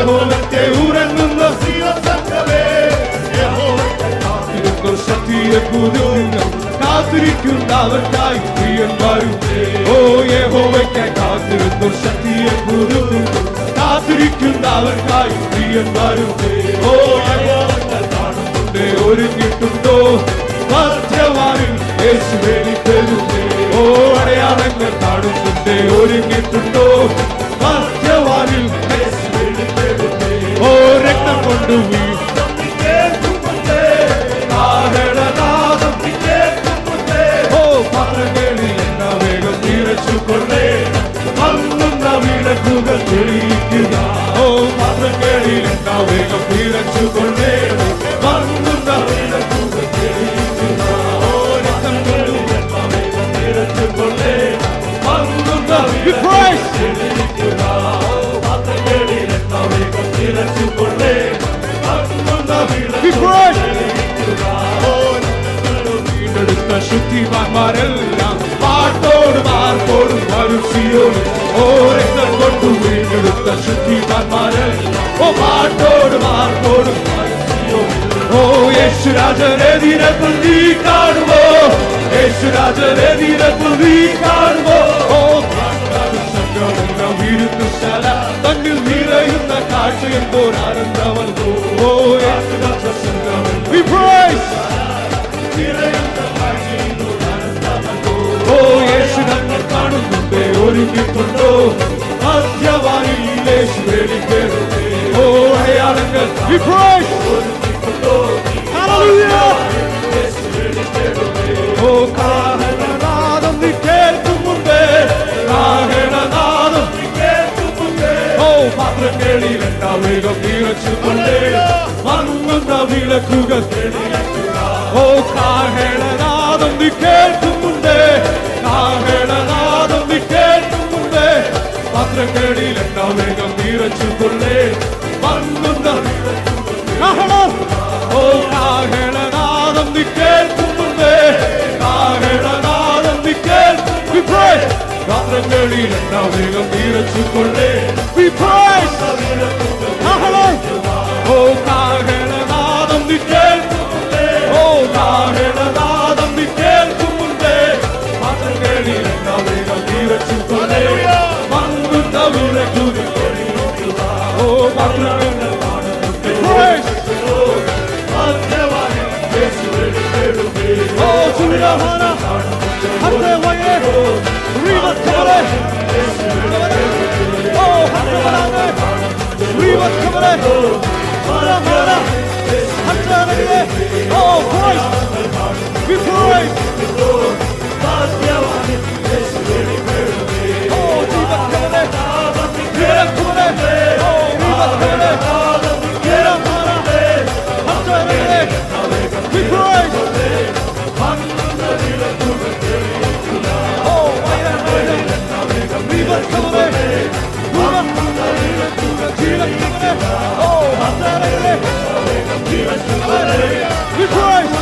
യഹോവത്തെ ഉറങ്ങുന്ന സിയോൻ സംഘമേ യഹോവത്തെ കാത്തിരുന്നു ശക്തിയെ പുതുങ്ങൾ കാത്തിരിക്കുന്നവർക്കായി പ്രിയന്മാരും ഓ യഹോവയ്ക്കായി കാത്തിരുന്നു ശക്തിയെ പുതുങ്ങൾ കാത്തിരിക്കുന്നവർക്കായി പ്രിയന്മാരും ഓ യഹോവത്തെ കാണുന്നുണ്ട് ഒരുങ്ങിയിട്ടുണ്ടോ മധ്യവാനിൽ യേശു വേണിത്തരുന്നേ ഓ അടയാളങ്ങൾ കാണുന്നുണ്ട് ഒരുങ്ങിയിട്ടുണ്ടോ മധ്യവാനിൽ യേശു വേണിത്തരുന്നേ ഓ രക്തം കൊണ്ട് ഓ പാത്രങ്ങളിൽ എന്ന വേഗം നിറച്ചുകൊണ്ടേ വന്നുന്ന വിളക്കുകൾ തെളിയിക്കുക ഓ പാത്രങ്ങളിൽ എന്ന വേഗം നിറച്ചുകൊണ്ടേ വന്നുന്ന വിളക്കുകൾ തെളിയിക്കുക ഓ രക്തം കൊണ്ട് എന്ന വേഗം നിറച്ചുകൊണ്ടേ വന്നുന്ന വിളക്കുകൾ തെളിയിക്കുക ഓ പാത്രങ്ങളിൽ എന്ന വേഗം നിറച്ചുകൊണ്ടേ വന്നുന്ന വിളക്കുകൾ തെളിയിക്കുക ഓ വീണ്ടെടുത്ത ശുദ്ധിമാന്മാരെല്ലാം പാട്ടോട് മാർക്കോടും വരും സിയോനും ഓ രക്തം കൊണ്ടു വീണ്ടെടുത്ത ശുദ്ധിമാന്മാരെല്ലാം ഓ പാട്ടോട് മാർക്കോടും വരും സിയോനും ഓ യേശുരാജനെ നിരപ്പിൽ നീ കാണുമോ യേശുരാജനെ നിരപ്പിൽ നീ കാണുമോ ഓ സംഗമെന്ന വിരുന്നുശാല തന്നിൽ നിറയുന്ന കാഴ്ച എന്തോർ ആനന്ദമല്ലോ ഓ യേശുരാജ സംഗമം We praise ഓ യേശു ഞങ്ങൾ കാണുന്നുണ്ട് ഒരുങ്ങിയിട്ടുണ്ടോ മധ്യവാനിൽ യേശു വേടിക്കരുതേ ഓ അടയാളങ്ങൾ We praise. Hallelujah. ഓ കാഹളനാദം നീ കേൾക്കും മുമ്പേ കാഹളനാദം നീ കേൾക്കും മുമ്പേ ഓ പാത്രക്കേളിയിൽ എന്താ വേഗം നിറച്ചുകൊണ്ടേ മങ്ങുന്ന വിളക്കുകൾ തെളിയിക്കുക ഓ കാഹളനാദം നീ കേൾക്കുന്നുണ്ടേ കാഹളനാദം നീ കേൾക്കുന്നുണ്ടേ പാത്രക്കേടിയിൽ എന്താ വേഗം നിറച്ചുകൊണ്ടേ മങ്ങുന്ന കാഹളം ഓ കാഹളനാദം നീ കേൾക്കുന്നുണ്ടേ കാഹളനാദം നീ കേൾക്കും We pray. പാത്രങ്ങളിൽ എന്താ വേഗം നിറച്ചുകൊണ്ടേ We praise. കാഹളം ഓ കാഹളനാദം നീ കേൾക്കുന്നുണ്ടേ ഓ കാഹളനാദം നീ കേൾക്കുന്നുണ്ടേ പാത്രങ്ങളിൽ എന്താ വേഗം നിറച്ചുകൊണ്ടേ മങ്ങുന്ന വിളക്കുകൾ തെളിയിക്കുക. ഓ പാത്രങ്ങൾ Praise. Oh, Juliana, Hande Waye, Riva Kamare, Oh, Hande Wanane, Riva Kamare, Juliana, Hande Waye, Oh, Christ, we praise. Oh, Riva Kamare, Riva Kamare, Oh, Riva Kamare, Riva Kamare, Hande Waye, we praise. Oh, Waye, Waye, Riva Kamare, Riva Kamare, Riva Kamare, Oh, Hande Waye, we praise.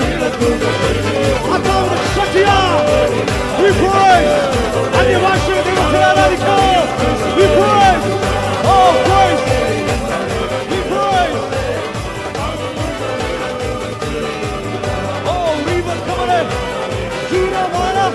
Atam Shatia, we praise. Adivashi Devasaradiko, we praise. Oh, praise. We praise. Oh, Riva Kamare, Juna Wana,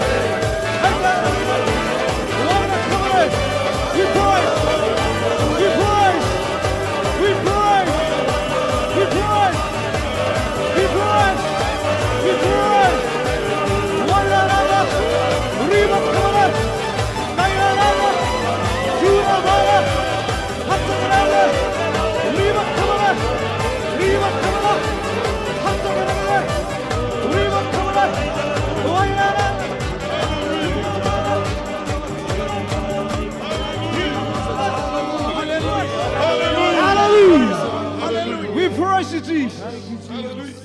Wana Kamare, we praise. We praise. We praise. We praise. We praise. We praise. Wana Nana, Riva Kamare, Naya Nana, Juna Wana, Hatsanara, Riva Kamare, Riva Kamare, Hatsanara, Riva Kamare, Wana Nana. Hallelujah. We praise you, Jesus.